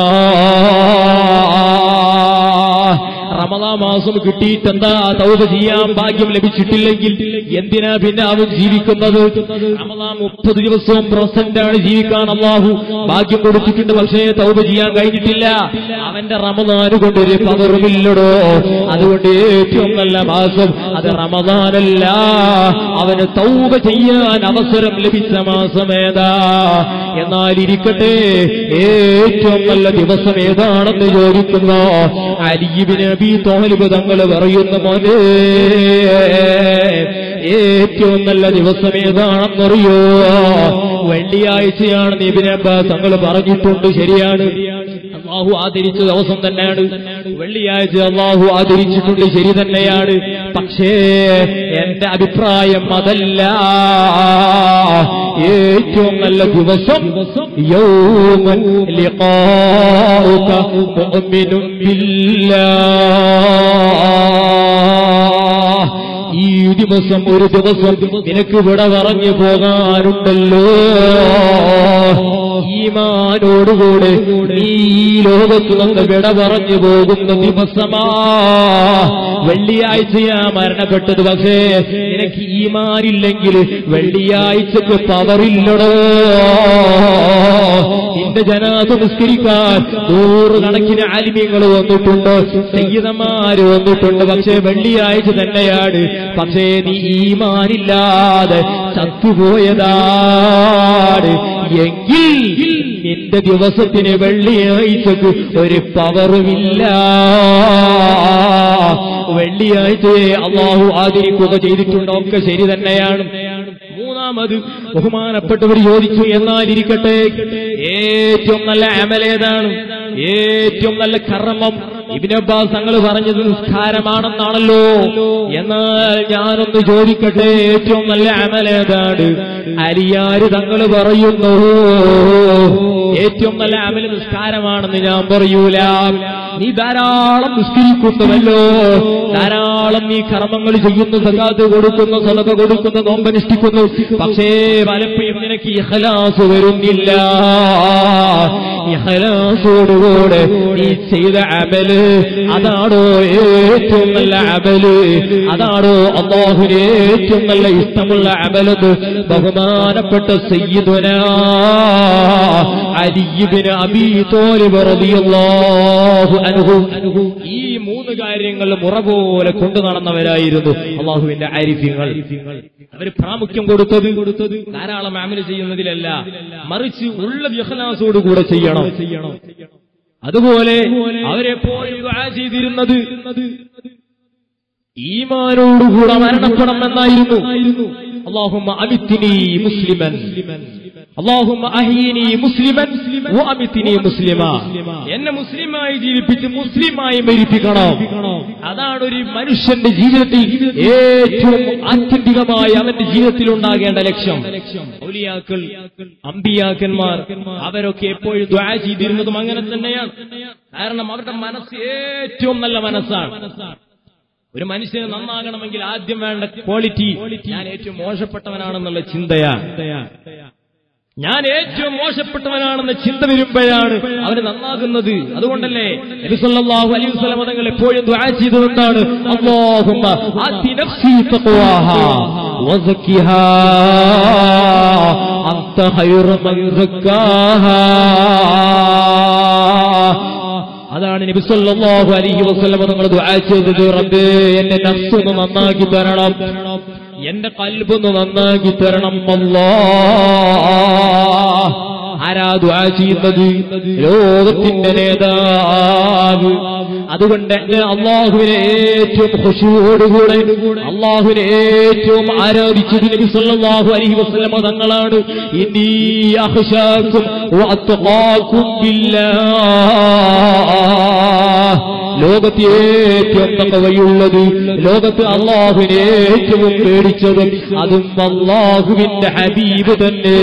റമദാ മാസം കിട്ടിയിട്ടെന്താ തൗബ ചെയ്യാൻ ഭാഗ്യം ലഭിച്ചിട്ടില്ലെങ്കിൽ എന്തിനാ പിന്നെ അവൻ ജീവിക്കുന്നത് റമദാ മുപ്പത് ദിവസവും പ്രസന്റ് ആണ് ജീവിക്കാൻ അള്ളാഹു ഭാഗ്യം കൊടുത്തിട്ടുണ്ട് പക്ഷേ തൗബ ചെയ്യാൻ കഴിഞ്ഞിട്ടില്ല അവന്റെ റമദാന് കൊണ്ടൊരു പകർവില്ലടോ അതുകൊണ്ട് ഏറ്റവും നല്ല മാസം അത് റമദാനല്ല അവന് തൗബ ചെയ്യാൻ അവസരം ലഭിച്ച മാസം ഏതാ എന്നാൽ ഇരിക്കട്ടെ ഏറ്റവും നല്ല ദിവസം ഏതാണെന്ന് ചോദിക്കുന്നു അലിബിന് നബി തോലിബ് തങ്ങൾ പറയുന്ന മോനെ ഏറ്റവും നല്ല ദിവസം ഏതാണെന്നറിയോ വെള്ളിയാഴ്ചയാണ് നബിൻ അബ്ബാസ് തങ്ങൾ പറഞ്ഞിട്ടുണ്ട് ശരിയാണ് അള്ളാഹു ആദരിച്ച ദിവസം തന്നെയാണ് വെള്ളിയാഴ്ച അള്ളാഹു ആദരിച്ചിട്ടുണ്ട് ശരി തന്നെയാണ് പക്ഷേ എന്റെ അഭിപ്രായം അതല്ല ഏറ്റവും നല്ല ദിവസം യൗമൻ ലിഖാഉക മുഅ്മിനുൻ ബില്ലാഹ് ഈ ദിവസം ഒരു ദിവസം നിനക്ക് വിട പറഞ്ഞു പോകാനുണ്ടല്ലോ ഈമാനോടുകൂടെ നീ ഈ ലോകത്ത് നിന്ന് വിട പറഞ്ഞു പോകുന്ന ദിവസമാ വെള്ളിയാഴ്ചയാ മരണപ്പെട്ടത് പക്ഷേ നിനക്ക് ഈമാനില്ലെങ്കിൽ വെള്ളിയാഴ്ചക്ക് പവറില്ലടോ നിന്റെ ജനാഥ നിസ്കരിക്കാൻ നൂറുകണക്കിന് ആലിമ്യങ്ങൾ വന്നിട്ടുണ്ട് സംഗീതന്മാര് വന്നിട്ടുണ്ട് പക്ഷേ വെള്ളിയാഴ്ച തന്നെയാണ് പക്ഷേ നീ ഈമാനില്ലാതെ ചത്തുപോയതാണ് എങ്കിൽ നിന്റെ ദിവസത്തിന് വെള്ളിയാഴ്ചക്ക് ഒരു പവറുമില്ല വെള്ളിയാഴ്ചയെ അള്ളാഹു ആദരിക്കുക ചെയ്തിട്ടുണ്ടോ ഒക്കെ ശരി തന്നെയാണ് മൂന്നാമത് ബഹുമാനപ്പെട്ടവർ ചോദിച്ചു എന്നാലിരിക്കട്ടെ ഏറ്റവും നല്ല അമലേതാണ് ഏറ്റവും നല്ല കർമ്മം ഇബിനബ്ബാസ് തങ്ങൾ പറഞ്ഞത് നിസ്കാരമാണെന്നാണല്ലോ എന്നാൽ ഞാനൊന്ന് ചോദിക്കട്ടെ ഏറ്റവും നല്ല അമലേതാണ് അരിയാര് തങ്ങൾ പറയുന്നു ഏറ്റവും നല്ല അമല് നിസ്കാരമാണെന്ന് ഞാൻ പറയൂല നീ ധാരാളം നിസ്കരിക്കുന്നുവല്ലോ ധാരാളം നീ കർമ്മങ്ങൾ ചെയ്യുന്നു സകാത്ത് കൊടുക്കുന്നു സലക കൊടുക്കുന്നു നോമ്പനുഷ്ഠിക്കുന്നു പക്ഷേ പലപ്പോഴും നിനക്ക് ഇഹലാസ് വരുന്നില്ല ഇഹലാസോടുകൂടെ നീ ചെയ്ത അമല് അതാണോ ഏറ്റവും നല്ല അമല് അതാണോ അള്ളാഹുവിന് ഏറ്റവും നല്ല ഇഷ്ടമുള്ള അമലെന്ന് ബഹുമാനപ്പെട്ട സയ്യിദുന അലിബിന് അബീ തോലിബ് റളിയല്ലാഹു അൻഹു ഈ മൂന്ന് കാര്യങ്ങൾ മുറ പോലെ കൊണ്ടു നടന്നവരായിരുന്നു അള്ളാഹുവിന്റെ ആരിഫ്യങ്ങൾ അവർ പ്രാമുഖ്യം കൊടുത്തത് കൊടുത്തത് ധാരാളം അമല് ചെയ്യുന്നതിലല്ല മറിച്ച് ഉള്ള വിഹലാസോടുകൂടെ ചെയ്യണം അതുപോലെ അവരെപ്പോഴും ദുആ ചെയ്തിരുന്നത് ഈമാനോടുകൂടെ മരണപ്പെടണം എന്നായിരുന്നു അള്ളാഹുമ്മ അമിത്തിനി മുസ്ലിമൻ അള്ളാഹുമ്മ അഹ്യിനി മുസ്ലിമൻ വഅമിത്നി മുസ്ലിമ എന്നെ മുസ്ലിമായി ജീവിപ്പിച്ച് മുസ്ലിമായി മരിപ്പിക്കണം അതാണ് ഒരു മനുഷ്യന്റെ ജീവിതത്തിൽ ഏറ്റവും ആത്യന്തികമായി അവന്റെ ജീവിതത്തിൽ ഉണ്ടാകേണ്ട ലക്ഷ്യം ഔലിയാക്കൾ അമ്പിയാക്കന്മാർ അവരൊക്കെ എപ്പോഴും ദ്വാ ചെയ്തിരുന്നതും അങ്ങനെ തന്നെയാണ് കാരണം അവരുടെ മനസ്സ് ഏറ്റവും നല്ല മനസ്സാണ് ഒരു മനുഷ്യന് നന്നാകണമെങ്കിൽ ആദ്യം വേണ്ട ക്വാളിറ്റി ഞാൻ ഏറ്റവും മോശപ്പെട്ടവനാണെന്നുള്ള ചിന്തയാ ഞാൻ ഏറ്റവും മോശപ്പെട്ടവനാണെന്ന ചിന്ത വരുമ്പോഴാണ് അവന് നന്നാകുന്നത് അതുകൊണ്ടല്ലേ നബി സല്ലല്ലാഹു അലൈഹി വസല്ലം തങ്ങൾ എപ്പോഴും ദുആ ചെയ്തതുകൊണ്ടാണ് അല്ലാഹുമ്മ ആതി നഫ്സി തഖ്വാഹാ വസക്കിഹാ അൻത ഖൈറു മൻ സക്കാഹാ അതാണ് നബി സല്ലല്ലാഹു അലൈഹി വസല്ലം തങ്ങൾ ദുആ ചെയ്തത് റബ്ബേ എന്റെ നഫ്സ് ഒന്ന് നന്നാക്കി തരണം എന്റെ കൽബൊന്ന് നന്നാക്കി തരണം അല്ലാ ആരാ ദുആ ചെയ്യുന്നത് ലോകത്തിന്റെ നേതാവ് അതുകൊണ്ട് ഞാൻ അള്ളാഹുവിനെ ഏറ്റവും ഖുശൂയോടുകൂടെ അള്ളാഹുവിനെ ഏറ്റവും ആരാധിച്ചത് നബി സല്ലല്ലാഹു അലൈഹി വസല്ലം തങ്ങളാണ് ഇന്നീ അഖ്ശാക്കും വഅത്ഖാക്കും ബില്ലാഹ് ലോകത്ത് ഏറ്റവും തക്കവയുള്ളത് ലോകത്ത് അള്ളാഹുവിനെ ഏറ്റവും പേടിച്ചതും അതും അള്ളാഹുവിന്റെ ഹബീബ് തന്നെ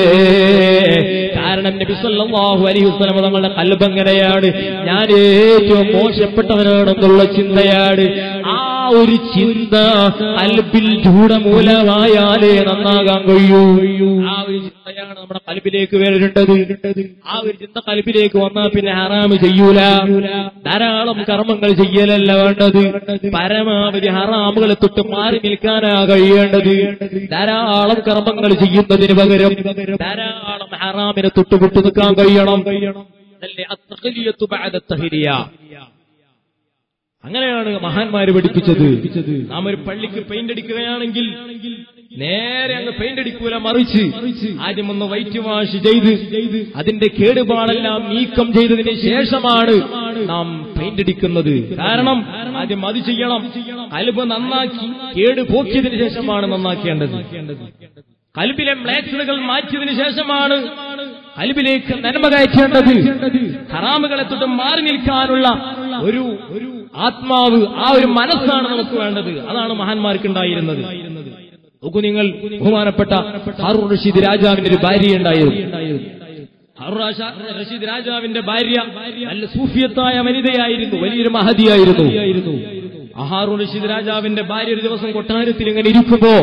കാരണം നബി സല്ലല്ലാഹു അലൈഹി വസല്ലം തങ്ങളുടെ കൽബ് എങ്ങനെയാണ് ഞാൻ ഏറ്റവും മോശപ്പെട്ടവനാണെന്നുള്ള ചിന്തയാണ് ആ ഒരു ചിന്ത കൽബിൽ ചൂടമൂലമായാലേ നന്നാകാൻ കഴിയൂ ആ ഒരു ചിന്തയാണ് നമ്മുടെ കൽബിലേക്ക് വരേണ്ടത് ആ ഒരു ചിന്ത കൽബിലേക്ക് വന്നാൽ പിന്നെ ഹറാമ് ചെയ്യൂല ധാരാളം കർമ്മങ്ങൾ ചെയ്യലല്ല വേണ്ടത് പരമാവധി ഹറാമുകളെ തൊട്ട് മാറി നിൽക്കാനാ കഴിയേണ്ടത് ധാരാളം കർമ്മങ്ങൾ ചെയ്യുന്നതിന് പകരം ധാരാളം ഹറാമിനെ തൊട്ട് വിട്ടു നിൽക്കാൻ കഴിയണം അതല്ലേ അത്തഹലിയത്തു ബഅദ തഹ്ലിയ. അങ്ങനെയാണ് മഹാന്മാര് പഠിപ്പിച്ചത് നാം ഒരു പള്ളിക്ക് പെയിന്റ് അടിക്കുകയാണെങ്കിൽ നേരെ അങ്ങ് പെയിന്റ് അടിക്കൂല മറിച്ച് ആദ്യം ഒന്ന് വൈറ്റ് വാഷ് ചെയ്ത് അതിന്റെ കേടുപാടെല്ലാം നീക്കം ചെയ്തതിന് ശേഷമാണ് നാം പെയിന്റ് അടിക്കുന്നത് കാരണം ആദ്യം അത് ചെയ്യണം കലുബ് നന്നാക്കി കേട് പോക്കിയതിനു ശേഷമാണ് നന്നാക്കേണ്ടത് കൽബിലെ മ്ലേച്ഛതകൾ മാറ്റിയതിനു ശേഷമാണ് കൽബിലേക്ക് നന്മ കയറ്റേണ്ടത് ഹറാമുകളെ തൊട്ട് മാറി നിൽക്കാനുള്ള ഒരു ഒരു ആത്മാവ് ആ ഒരു മനസ്സാണ് നമുക്ക് വേണ്ടത് അതാണ് മഹാന്മാർക്ക് ഉണ്ടായിരുന്നത് നോക്കൂ നിങ്ങൾ ബഹുമാനപ്പെട്ട ഹാറൂൺ റഷീദ് രാജാവിന്റെ ഒരു ഭാര്യ ഉണ്ടായിരുന്നു ഹാറൂൺ റാഷ- റഷീദ് രാജാവിന്റെ ഭാര്യ നല്ല സൂഫിയത്തായ വനിതയായിരുന്നു വലിയൊരു മഹതിയായിരുന്നു ആ ഹാറൂൺ റഷീദ് രാജാവിന്റെ ഭാര്യ ഒരു ദിവസം കൊട്ടാരത്തിൽ ഇങ്ങനെ ഇരിക്കുമ്പോ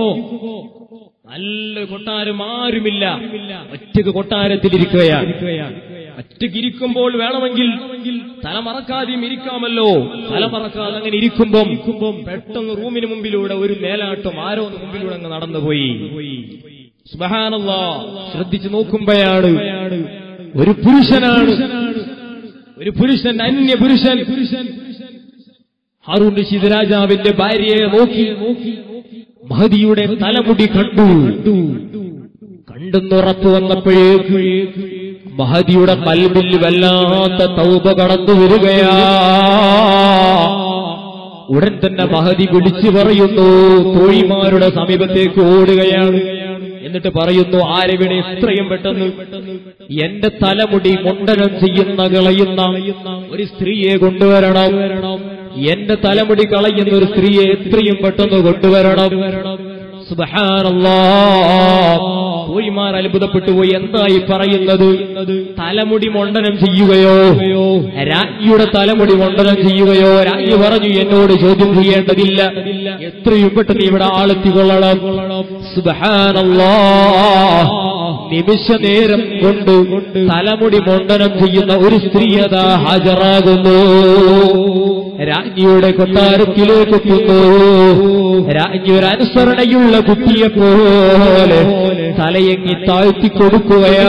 നല്ല കൊട്ടാരം ആരുമില്ല ഒറ്റക്ക് കൊട്ടാരത്തിൽ ഇരിക്കുകയാണ് ഒറ്റക്ക് ഇരിക്കുമ്പോൾ വേണമെങ്കിൽ തല മറക്കാതെയും ഇരിക്കാമല്ലോ തല മറക്കാതെ അങ്ങനെ ഇരിക്കുമ്പം പെട്ടെന്ന് റൂമിന് മുമ്പിലൂടെ ഒരു മേലാട്ടം ആരോ ഒന്ന് മുമ്പിലൂടെ അങ്ങ് നടന്നുപോയി സുബഹാനല്ലാ ശ്രദ്ധിച്ചു നോക്കുമ്പോഴാണ് ഒരു പുരുഷനാണ് ഒരു പുരുഷൻ അന്യ പുരുഷൻ ഹാറൂൺ റഷീദ് രാജാവിന്റെ ഭാര്യയെ നോക്കി മഹദിയുടെ തലമുടി കണ്ടു കണ്ടെന്നുറപ്പ് വന്നപ്പോഴേക്ക് മഹദിയുടെ കൽബിൽ വല്ലാത്ത തൗബ കടന്നു വരികയാ ഉടൻ തന്നെ മഹദി വിളിച്ചു പറയുന്നു തോഴിമാരുടെ സമീപത്തേക്ക് ഓടുകയാണ് എന്നിട്ട് പറയുന്നു ആരവിടെ ഇത്രയും പെട്ടെന്ന് എന്റെ തലമുടി മുണ്ടനം ചെയ്യുന്ന കളയുന്ന ഒരു സ്ത്രീയെ കൊണ്ടുവരണം എന്റെ തലമുടി കളയുന്ന ഒരു സ്ത്രീയെ എത്രയും പെട്ടെന്ന് കൊണ്ടുവരണം സുബഹാനല്ലാ പോയിമാർ അത്ഭുതപ്പെട്ടു പോയി എന്തായി പറയുന്നത് തലമുടി മൊണ്ടനം ചെയ്യുകയോ രാജ്ഞിയുടെ തലമുടി മൊണ്ടനം ചെയ്യുകയോ രാജ്ഞി പറഞ്ഞു എന്നോട് ചോദ്യം ചെയ്യേണ്ടതില്ല എത്രയും പെട്ടെന്ന് ഇവിടെ ആളെത്തിക്കൊള്ളണം സുബഹാനല്ലാ നിമിഷ നേരം കൊണ്ട് തലമുടി മൊണ്ടനം ചെയ്യുന്ന ഒരു സ്ത്രീ അതാ ഹാജരാകുന്നു രാജ്ഞിയുടെ കൊട്ടാരത്തിലേക്ക് എത്തുന്നു രാജ്ഞി ഒരു അനുസരണയുള്ള കുട്ടിയെ പോലെ തലയെങ്ങി താഴ്ത്തി കൊടുക്കുകയാ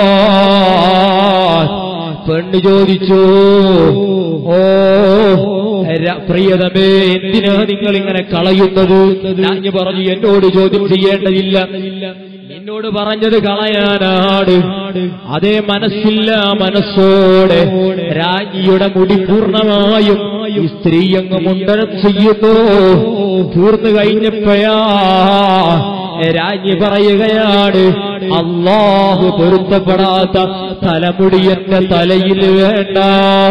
പെണ്ണ് ചോദിച്ചു ഓ ര- പ്രിയതമേ എന്തിനാ നിങ്ങൾ ഇങ്ങനെ കളയുന്നത് രാജ്ഞി പറഞ്ഞു എന്നോട് ചോദ്യം ചെയ്യേണ്ടതില്ല എന്നോട് പറഞ്ഞത് കളയാനാണ് അതേ മനസ്സില്ല മനസ്സോടെ രാജ്ഞിയുടെ മുടി പൂർണ്ണമായും ഈ സ്ത്രീ അങ്ങ് മുണ്ടനം ചെയ്യുന്നു തീർന്നു കഴിഞ്ഞപ്പോഴാ രാജ്ഞി പറയുകയാണ് അള്ളാഹു പൊരുത്തപ്പെടാത്ത തലമുടി എന്റെ തലയിൽ വേണ്ട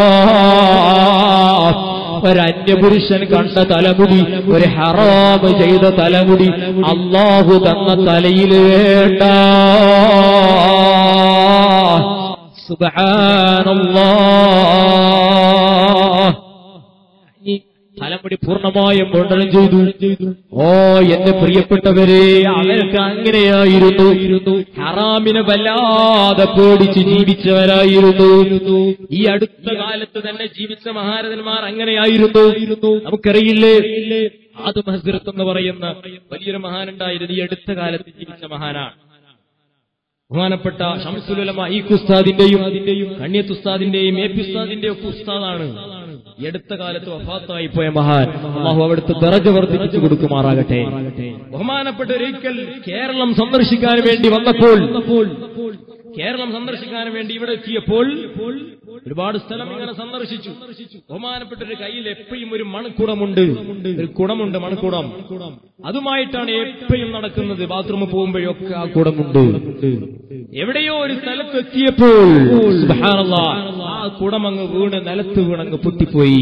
ഒരന്യപുരുഷൻ കണ്ട തലമുടി ഒരു ഹറാമ് ചെയ്ത തലമുടി അള്ളാഹു തന്ന തലയിൽ വേണ്ട സുബഹാനല്ലാഹ് ഈ തലമുടി പൂർണ്ണമായും മണ്ഡലം ചെയ്തു ഓ എന്റെ പ്രിയപ്പെട്ടവരെ അവർക്ക് അങ്ങനെയായിരുന്നു ഹറാമിനെ വല്ലാതെ പേടിച്ച് ജീവിച്ചവരായിരുന്നു ഈ അടുത്ത കാലത്ത് തന്നെ ജീവിച്ച മഹാരഥന്മാർ അങ്ങനെയായിരുന്നു നമുക്കറിയില്ലേ ആദം ഹസ്രത്ത് എന്ന് പറയുന്ന വലിയൊരു മഹാനുണ്ടായിരുന്നു ഈ അടുത്ത കാലത്ത് ജീവിച്ച മഹാനാണ് ബഹുമാനപ്പെട്ട ഷംസുലമ ഈ ഉസ്താദിന്റെയും കണ്യത്ത് ഉസ്താദിന്റെയും എ പി ഉസ്താദിന്റെയും ഒക്കെ ഉസ്താദാണ് ഈ അടുത്ത കാലത്ത് വഫാത്തായി പോയ മഹാൻ അള്ളാഹു അവിടുത്തെ ദറജ വർദ്ധിപ്പിച്ചു കൊടുക്കുമാറാകട്ടെ ബഹുമാനപ്പെട്ട ഒരിക്കൽ കേരളം സന്ദർശിക്കാൻ വേണ്ടി വന്നപ്പോൾ കേരളം സന്ദർശിക്കാൻ വേണ്ടി ഇവിടെ എത്തിയപ്പോൾ ഒരുപാട് സ്ഥലം ഇങ്ങനെ സന്ദർശിച്ചു ബഹുമാനപ്പെട്ട ഒരു കയ്യിൽ എപ്പോഴും ഒരു മണക്കുടമുണ്ട് ഒരു കുടമുണ്ട് മണക്കുടം അതുമായിട്ടാണ് എപ്പോഴും നടക്കുന്നത് ബാത്റൂമിൽ പോകുമ്പോഴൊക്കെ ആ കുടമുണ്ട് എവിടെയോ ഒരു സ്ഥലത്ത് എത്തിയപ്പോൾ സുബ്ഹാനല്ലാഹ്, ആ കുടമങ്ങ് വീണ് നിലത്ത് വീണങ്ങ് പൊട്ടിപ്പോയി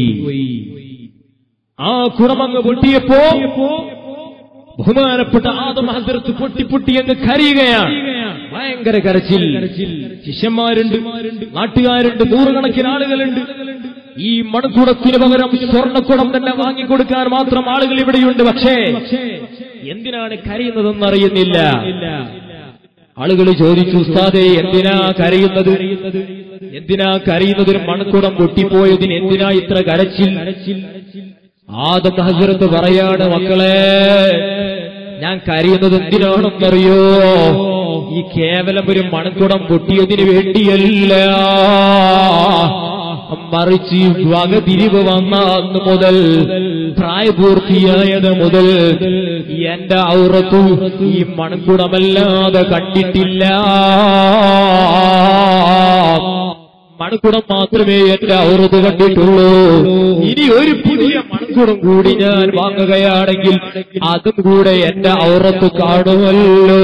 ആ കുടമങ്ങ് പൊട്ടിയപ്പോ ബഹുമാനപ്പെട്ട ആദം ഹസരത്ത് പൊട്ടി പൊട്ടി അങ്ങ് കരയുകയാണ് ഭയങ്കര കരച്ചിൽ ശിഷ്യന്മാരുണ്ട് നാട്ടുകാരുണ്ട് നൂറുകണക്കിന് ആളുകളുണ്ട് ഈ മണക്കുടത്തിന് പകരം സ്വർണ്ണക്കുടം തന്നെ വാങ്ങിക്കൊടുക്കാൻ മാത്രം ആളുകൾ ഇവിടെയുണ്ട് പക്ഷേ എന്തിനാണ് കരയുന്നതെന്ന് അറിയുന്നില്ല ആളുകൾ ചോദിച്ചു ഉസ്താദെ എന്തിനാ കരയുന്നത് എന്തിനാ കരയുന്നത് ഒരു മണക്കുടം പൊട്ടിപ്പോയതിന് എന്തിനാ ഇത്ര കരച്ചിൽ ആദം ഹസരത്ത് പറയാണ് മക്കളെ ഞാൻ കരയുന്നത് എന്തിനാണെന്നറിയോ ഈ കേവലം ഒരു മണക്കുടം പൊട്ടിയതിന് വേണ്ടിയല്ല മറിച്ച് വകതിരിവ് വന്ന അന്ന് മുതൽ പ്രായപൂർത്തിയായത് മുതൽ എന്റെ ഔറത്തു ഈ മണക്കുടമല്ലാതെ കണ്ടിട്ടില്ല മണക്കുടം മാത്രമേ എന്റെ ഔറത്ത് കണ്ടിട്ടുള്ളൂ ഇനി ഒരു പുതിയ മണക്കുടം കൂടി ഞാൻ വാങ്ങുകയാണെങ്കിൽ അതും കൂടെ എന്റെ ഔറത്ത് കാണുമല്ലോ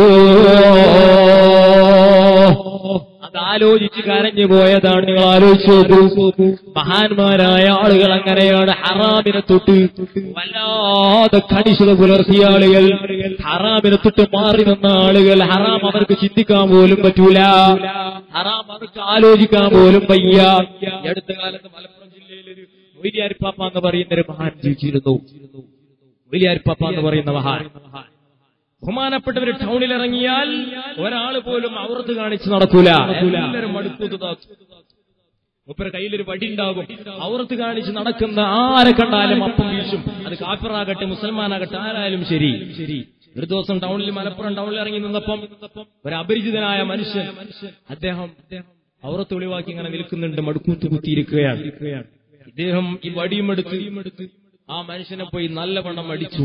അത് ആലോചിച്ച് കരഞ്ഞു പോയതാണ് നിങ്ങൾ ആലോചിച്ചു നോക്കൂ മഹാന്മാരായ ആളുകൾ അങ്ങനെയാണ് ഹറാമിനെ തൊട്ട് വല്ലാതെ കണിശത പുലർത്തിയ ആളുകൾ ഹറാമിനെ തൊട്ട് മാറി നിന്ന ആളുകൾ ഹറാം അവർക്ക് ചിന്തിക്കാൻ പോലും പറ്റൂല ഹറാം അവർക്ക് ആലോചിക്കാൻ പോലും വയ്യ ഈ അടുത്ത കാലത്ത് മലപ്പുറം ജില്ലയിൽ ഒരു മൊയ്ലിയാരിപ്പാപ്പ എന്ന് പറയുന്ന ഒരു മഹാൻ ജീവിച്ചിരുന്നു മൊയ്ലിയാരിപ്പാപ്പ എന്ന് പറയുന്ന മഹാൻ ബഹുമാനപ്പെട്ടവർ ടൗണിൽ ഇറങ്ങിയാൽ ഒരാൾ പോലും ഔറത്ത് കാണിച്ച് നടക്കൂല എല്ലാവരും അടുപ്പത്ത് മുപ്പര കയ്യിലൊരു വടി ഉണ്ടാകും ഔറത്ത് കാണിച്ച് നടക്കുന്ന ആരെ കണ്ടാലും അപ്പം വീശും അത് കാഫിറാകട്ടെ മുസൽമാനാകട്ടെ ആരായാലും ശരി ശരി ഒരു ദിവസം ടൗണിൽ മലപ്പുറം ടൗണിൽ ഇറങ്ങി നിന്നപ്പം ഒരു അപരിചിതനായ മനുഷ്യൻ അദ്ദേഹം ഔറത്ത് ഒളിവാക്കി ഇങ്ങനെ നിൽക്കുന്നുണ്ട് മടുക്കൂത്ത് കുത്തിയിരിക്കുകയാണ് ഇദ്ദേഹം ഈ വടിയും എടുത്ത് ആ മനുഷ്യനെ പോയി നല്ലവണ്ണം അടിച്ചു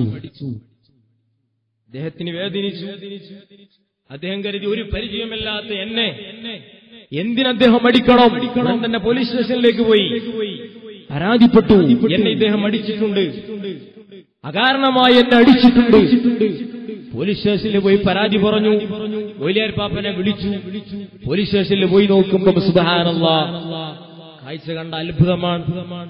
അദ്ദേഹത്തിന് വേദനിച്ചു അദ്ദേഹം കരുതി ഒരു പരിചയമില്ലാത്ത എന്നെ എന്തിനദ്ദേഹം അടിക്കണം ഉടൻ തന്നെ പോലീസ് സ്റ്റേഷനിലേക്ക് പോയി പരാതിപ്പെട്ടു എന്നെ ഇദ്ദേഹം അടിച്ചിട്ടുണ്ട് അകാരണമായി എന്നെ അടിച്ചിട്ടുണ്ട് പോലീസ് സ്റ്റേഷനിൽ പോയി പരാതി പറഞ്ഞു ഒലിയാർ പാപ്പനെ വിളിച്ചു പോലീസ് സ്റ്റേഷനിൽ പോയി നോക്കുമ്പോൾ സുധാനല്ല കാഴ്ച കണ്ട അത്ഭുതമാണ്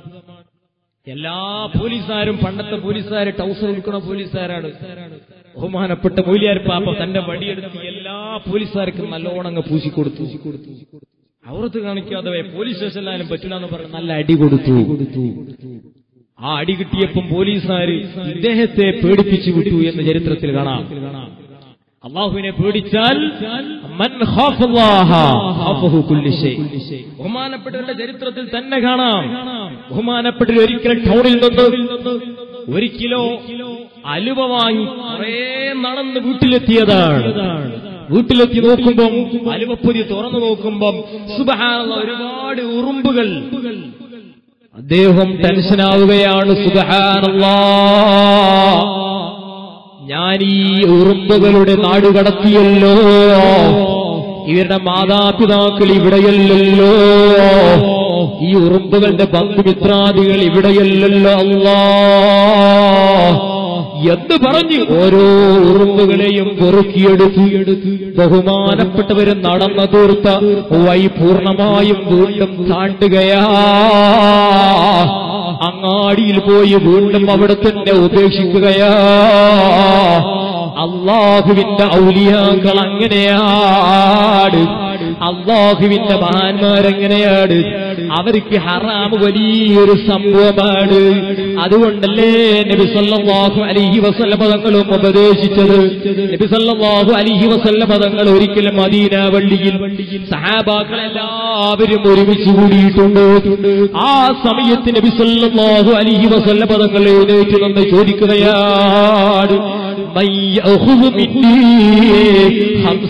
എല്ലാ പോലീസുകാരും പണ്ടത്തെ പോലീസുകാർ ടൗസർ ഉൾക്കുന്ന പോലീസുകാരാണ് ബഹുമാനപ്പെട്ട മൊയ്ലിയാർ പാപ്പ തന്റെ വടിയെടുത്ത് എല്ലാ പോലീസുകാർക്കും നല്ലോണം അങ്ങ് പൂശി കൊടുത്തു അവർക്ക് കാണിക്കാതെ പോലീസ് സ്റ്റേഷനിലായാലും പറ്റില്ല എന്ന് പറഞ്ഞ് നല്ല അടി കൊടുത്തു ആ അടി കിട്ടിയപ്പം പോലീസുകാർ ഇദ്ദേഹത്തെ പേടിപ്പിച്ചു വിട്ടു എന്ന് ചരിത്രത്തിൽ കാണാം അള്ളാഹുവിനെ പേടിച്ചാൽ മൻ ഖാഫല്ലാഹ ഖാഫഹു കുല്ലി ശൈ. ബഹുമാനപ്പെട്ടവരുടെ ചരിത്രത്തിൽ തന്നെ കാണാം ബഹുമാനപ്പെട്ട ഒരിക്കൽ ടൗണിൽ നിന്ന് ഒരു കിലോ അലുവ വാങ്ങി കുറേ നടന്ന് വീട്ടിലെത്തിയതാണ് വീട്ടിലെത്തി നോക്കുമ്പം അലുവപ്പൊതി തുറന്നു നോക്കുമ്പം സുബഹാന ഒരുപാട് ഉറുമ്പുകൾ അദ്ദേഹം ടെൻഷനാവുകയാണ് സുബഹാനല്ലാ ഞാൻ ഈ ഉറുമ്പുകളുടെ നാട് കടത്തിയല്ലോ ഇവരുടെ മാതാപിതാക്കൾ ഇവിടെയല്ലല്ലോ ഈ ഉറുമ്പുകളുടെ ബന്ധുമിത്രാദികൾ ഇവിടെയല്ലല്ലോ അല്ലാ എന്ന് പറഞ്ഞ് ഓരോ ഉറുമ്പുകളെയും പൊറുക്കിയെടുത്ത് ബഹുമാനപ്പെട്ടവര് നടന്ന തീർത്ത വൈ പൂർണ്ണമായും വീണ്ടും താണ്ടുകയാ അങ്ങാടിയിൽ പോയി വീണ്ടും അവിടെ തന്നെ ഉപേക്ഷിക്കുകയാ അള്ളാഹുവിന്റെ ഔലിയാക്കൾ അങ്ങനെയാണ് അള്ളാഹുവിന്റെ മഹാന്മാരെങ്ങനെയാണ് അവർക്ക് ഹറാം വലിയൊരു സംഭവമാണ് അതുകൊണ്ടല്ലേ നബി സല്ലല്ലാഹു അലൈഹി വസല്ല പദങ്ങളും ഉപദേശിച്ചത് നബി സല്ലല്ലാഹു അലൈഹി വസല്ല പദങ്ങൾ ഒരിക്കലും മദീന വള്ളിയിൽ സഹാബാക്കൾ എല്ലാവരും ഒരുമിച്ച് കൂടിയിട്ടുണ്ട് ആ സമയത്ത് നബി സല്ലല്ലാഹു അലൈഹി വസല്ല പദങ്ങൾ എഴുന്നേറ്റ് നിന്ന് ചോദിക്കുകയാണ് من يأخذ مني خمس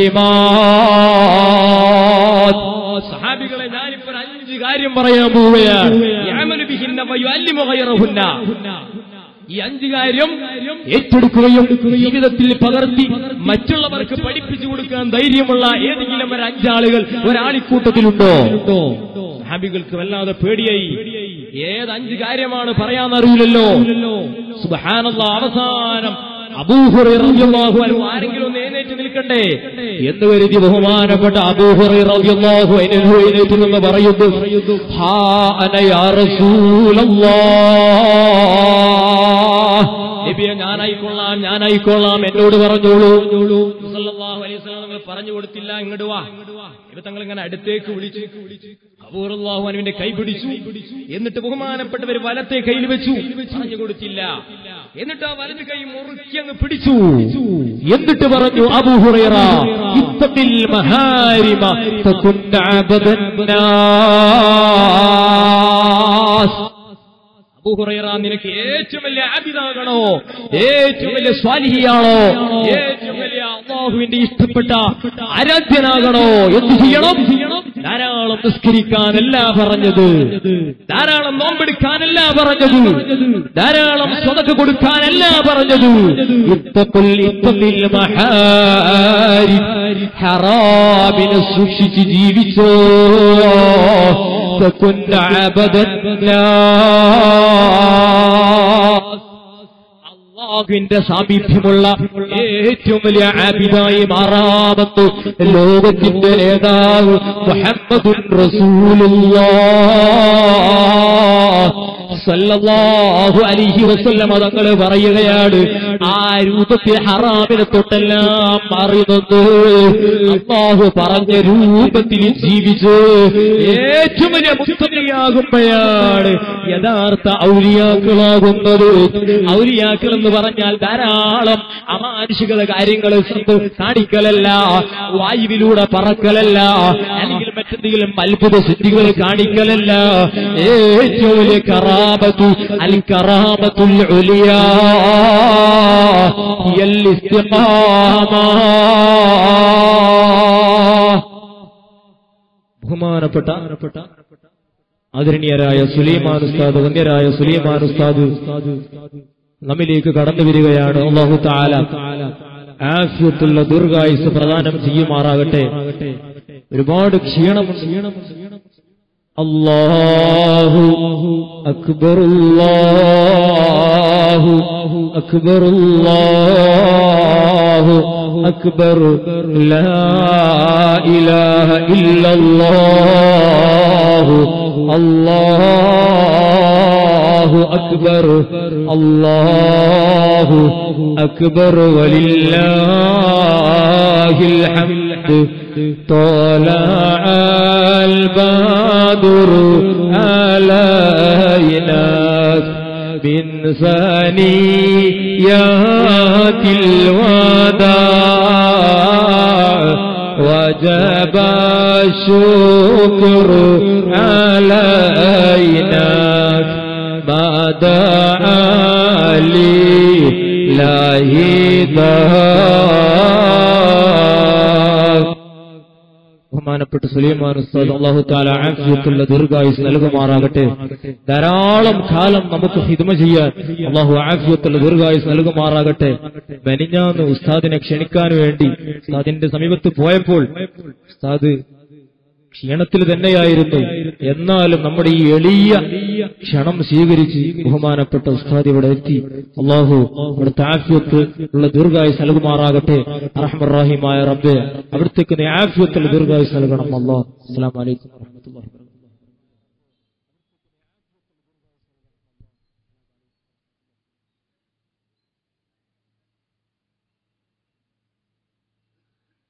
كلمات സഹാബികളെ ഞാനിപ്പോൾ ഒരു അഞ്ച് കാര്യം പറയാൻ പോവുകയാണ് യഅമലു ബിഹിന്ന വയുഅല്ലിമു ഗൈറഹുന്ന. ഈ അഞ്ച് കാര്യം ഏറ്റെടുക്കുകയും ജീവിതത്തിൽ പകർത്തി മറ്റുള്ളവർക്ക് പഠിപ്പിച്ചു കൊടുക്കാൻ ധൈര്യമുള്ള ഏതെങ്കിലും ഒരു അഞ്ചാളുകൾ ഒരാളിക്കൂട്ടത്തിലുണ്ടോ സഹാബികൾക്ക് വല്ലാതെ പേടിയായി ഏത് അഞ്ച് കാര്യമാണ് പറയാന്നറിയില്ലല്ലോ സുബഹാനല്ല അവസാനം അബൂഹുറു ആരെങ്കിലും ഒന്ന് എഴുന്നേറ്റ് നിൽക്കണ്ടേ എന്ന് കരുതി ബഹുമാനപ്പെട്ട അബൂഹുറു എഴുന്നേറ്റ് നിന്ന് പറയുന്നു ഹാ അന യാ റസൂലല്ലാഹ് നബിയെ ഞാനായിക്കൊള്ളാം ഞാനായിക്കൊള്ളാം എന്നോട് പറഞ്ഞോളൂ സല്ലല്ലാഹു അലൈഹി വസല്ലം നിങ്ങൾ പറഞ്ഞു കൊടുത്തില്ല ഇങ്ങോട്ട് വാ ഇവ തങ്ങൾ ഇങ്ങനെ അടുത്തേക്ക് വിളിച്ചു അബൂറുല്ലാഹു അനുവിന്റെ കൈ പിടിച്ചു എന്നിട്ട് ബഹുമാനപ്പെട്ടവർ വലത്തെ കയ്യിൽ വെച്ചു പറഞ്ഞു കൊടുത്തില്ല എന്നിട്ട് ആ വലത് കൈ മുറുക്കി അങ്ങ് പിടിച്ചു എന്നിട്ട് പറഞ്ഞു അബൂഹുറൈറ ഇത്തത്തിൽ മഹാരിമ തകുന്ന അബദന്നാസ് അബൂഹുറൈറ നിനക്ക് ഏറ്റവും വലിയ ആബിദാകണോ ഏറ്റവും വലിയ സ്വാലിഹിയാണോ ഏറ്റവും വലിയ അള്ളാഹുവിന്റെ ഇഷ്ടപ്പെട്ട ആരാധ്യനാകണോ എന്ത് ചെയ്യണം ധാരാളം നിസ്കരിക്കാനല്ല പറഞ്ഞത് ധാരാളം നോമ്പെടുക്കാനല്ല പറഞ്ഞത് ധാരാളം സ്വതക്ക് കൊടുക്കാനല്ല പറഞ്ഞത് ഇത്തപ്പുൽ ഇത്തത്തിൽ മഹാരി ഹറാമിനെ സൂക്ഷിച്ച് ജീവിച്ചോ تكن عبد الناس അള്ളാഹുവിന്റെ സാമീപ്യമുള്ള ഏറ്റവും വലിയ ആബിദായി മാറാമത്ത് ലോകത്തിന്റെ നേതാവ് മുഹമ്മദുൻ സല്ലല്ലാഹു അലിഹി വസല്ലമ തങ്ങൾ പറയുകയാണ് ആ രൂപത്തിൽ ഹറാമിനെ തൊട്ടെല്ലാം മാറി നിന്ന് അള്ളാഹു പറഞ്ഞ രൂപത്തിൽ ജീവിച്ച് ഏറ്റവും വലിയ മുക്തതയാകുമ്പോഴാണ് യഥാർത്ഥ ഔലിയാക്കളാകുന്നത് ഔലിയാക്കൾ എന്ന് പറഞ്ഞാൽ ധാരാളം അമാനുഷികത കാര്യങ്ങൾ കാണിക്കലല്ല വായുവിലൂടെ പറക്കലല്ല അല്ലെങ്കിൽ മറ്റെന്തെങ്കിലും അത്ഭുത സിദ്ധികൾ കാണിക്കലല്ല ഏറ്റവും വലിയ കറാമത്തു അൽ കറാമത്തുൽ ഉലിയാ ഹിയൽ ഇസ്തിഖാമ ബഹുമാനപ്പെട്ട ആദരണീയരായ സുലൈമാൻ ഉസ്താദ് വന്യരായ സുലൈമാൻ ഉസ്താദ് നമ്മിലേക്ക് കടന്നു വരികയാണ് അള്ളാഹു താല ആഫ്യത്തുള്ള ദീർഘായുസ് പ്രദാനം ചെയ്യുമാറാകട്ടെ ഒരുപാട് ക്ഷീണമുണ്ട് അല്ലാഹു അക്ബർ അല്ലാഹു അക്ബർ അല്ലാഹു അക്ബർ ലാ ഇലാഹ ഇല്ലല്ലാഹു അല്ലാഹു അക്ബർ അല്ലാഹു അക്ബർ വലില്ലാഹിൽ ഹംദ് طلع البدر علينا من ثنيات الوداع وجب الشكر علينا ما دعا لله ബഹുമാനപ്പെട്ട സുലൈമാൻ ഉസ്താദ് അള്ളാഹു താല ആഫിയത്തുള്ള ദീർഘായുസ് നൽകുമാറാകട്ടെ ധാരാളം കാലം നമുക്ക് ഹിദ്മ ചെയ്യാൻ അള്ളാഹു ആഫിയത്തുള്ള ദീർഘായുസ് നൽകുമാറാകട്ടെ ബനിഞ്ഞാന്ന് ഉസ്താദിനെ ക്ഷണിക്കാൻ വേണ്ടി ഉസ്താദിന്റെ സമീപത്ത് പോയപ്പോൾ ഉസ്താദ് ക്ഷീണത്തിൽ തന്നെയായിരുന്നു എന്നാലും നമ്മുടെ ഈ എളിയ ക്ഷണം സ്വീകരിച്ച് ബഹുമാനപ്പെട്ട ഉസ്താദ് ഇവിടെ എത്തി അള്ളാഹു അവിടുത്തെ ആഫ്യത്ത് ഉള്ള ദീർഘായുസ് നൽകുമാറാകട്ടെ റഹ്മറാഹിമായ റബ്ബെ അവിടത്തേക്ക് നീ ആഫ്യത്തുള്ള ദീർഘായുസ് നൽകണം അള്ളാഹ് അസ്സാം വലൈക്കും വാഹമത്തുള്ള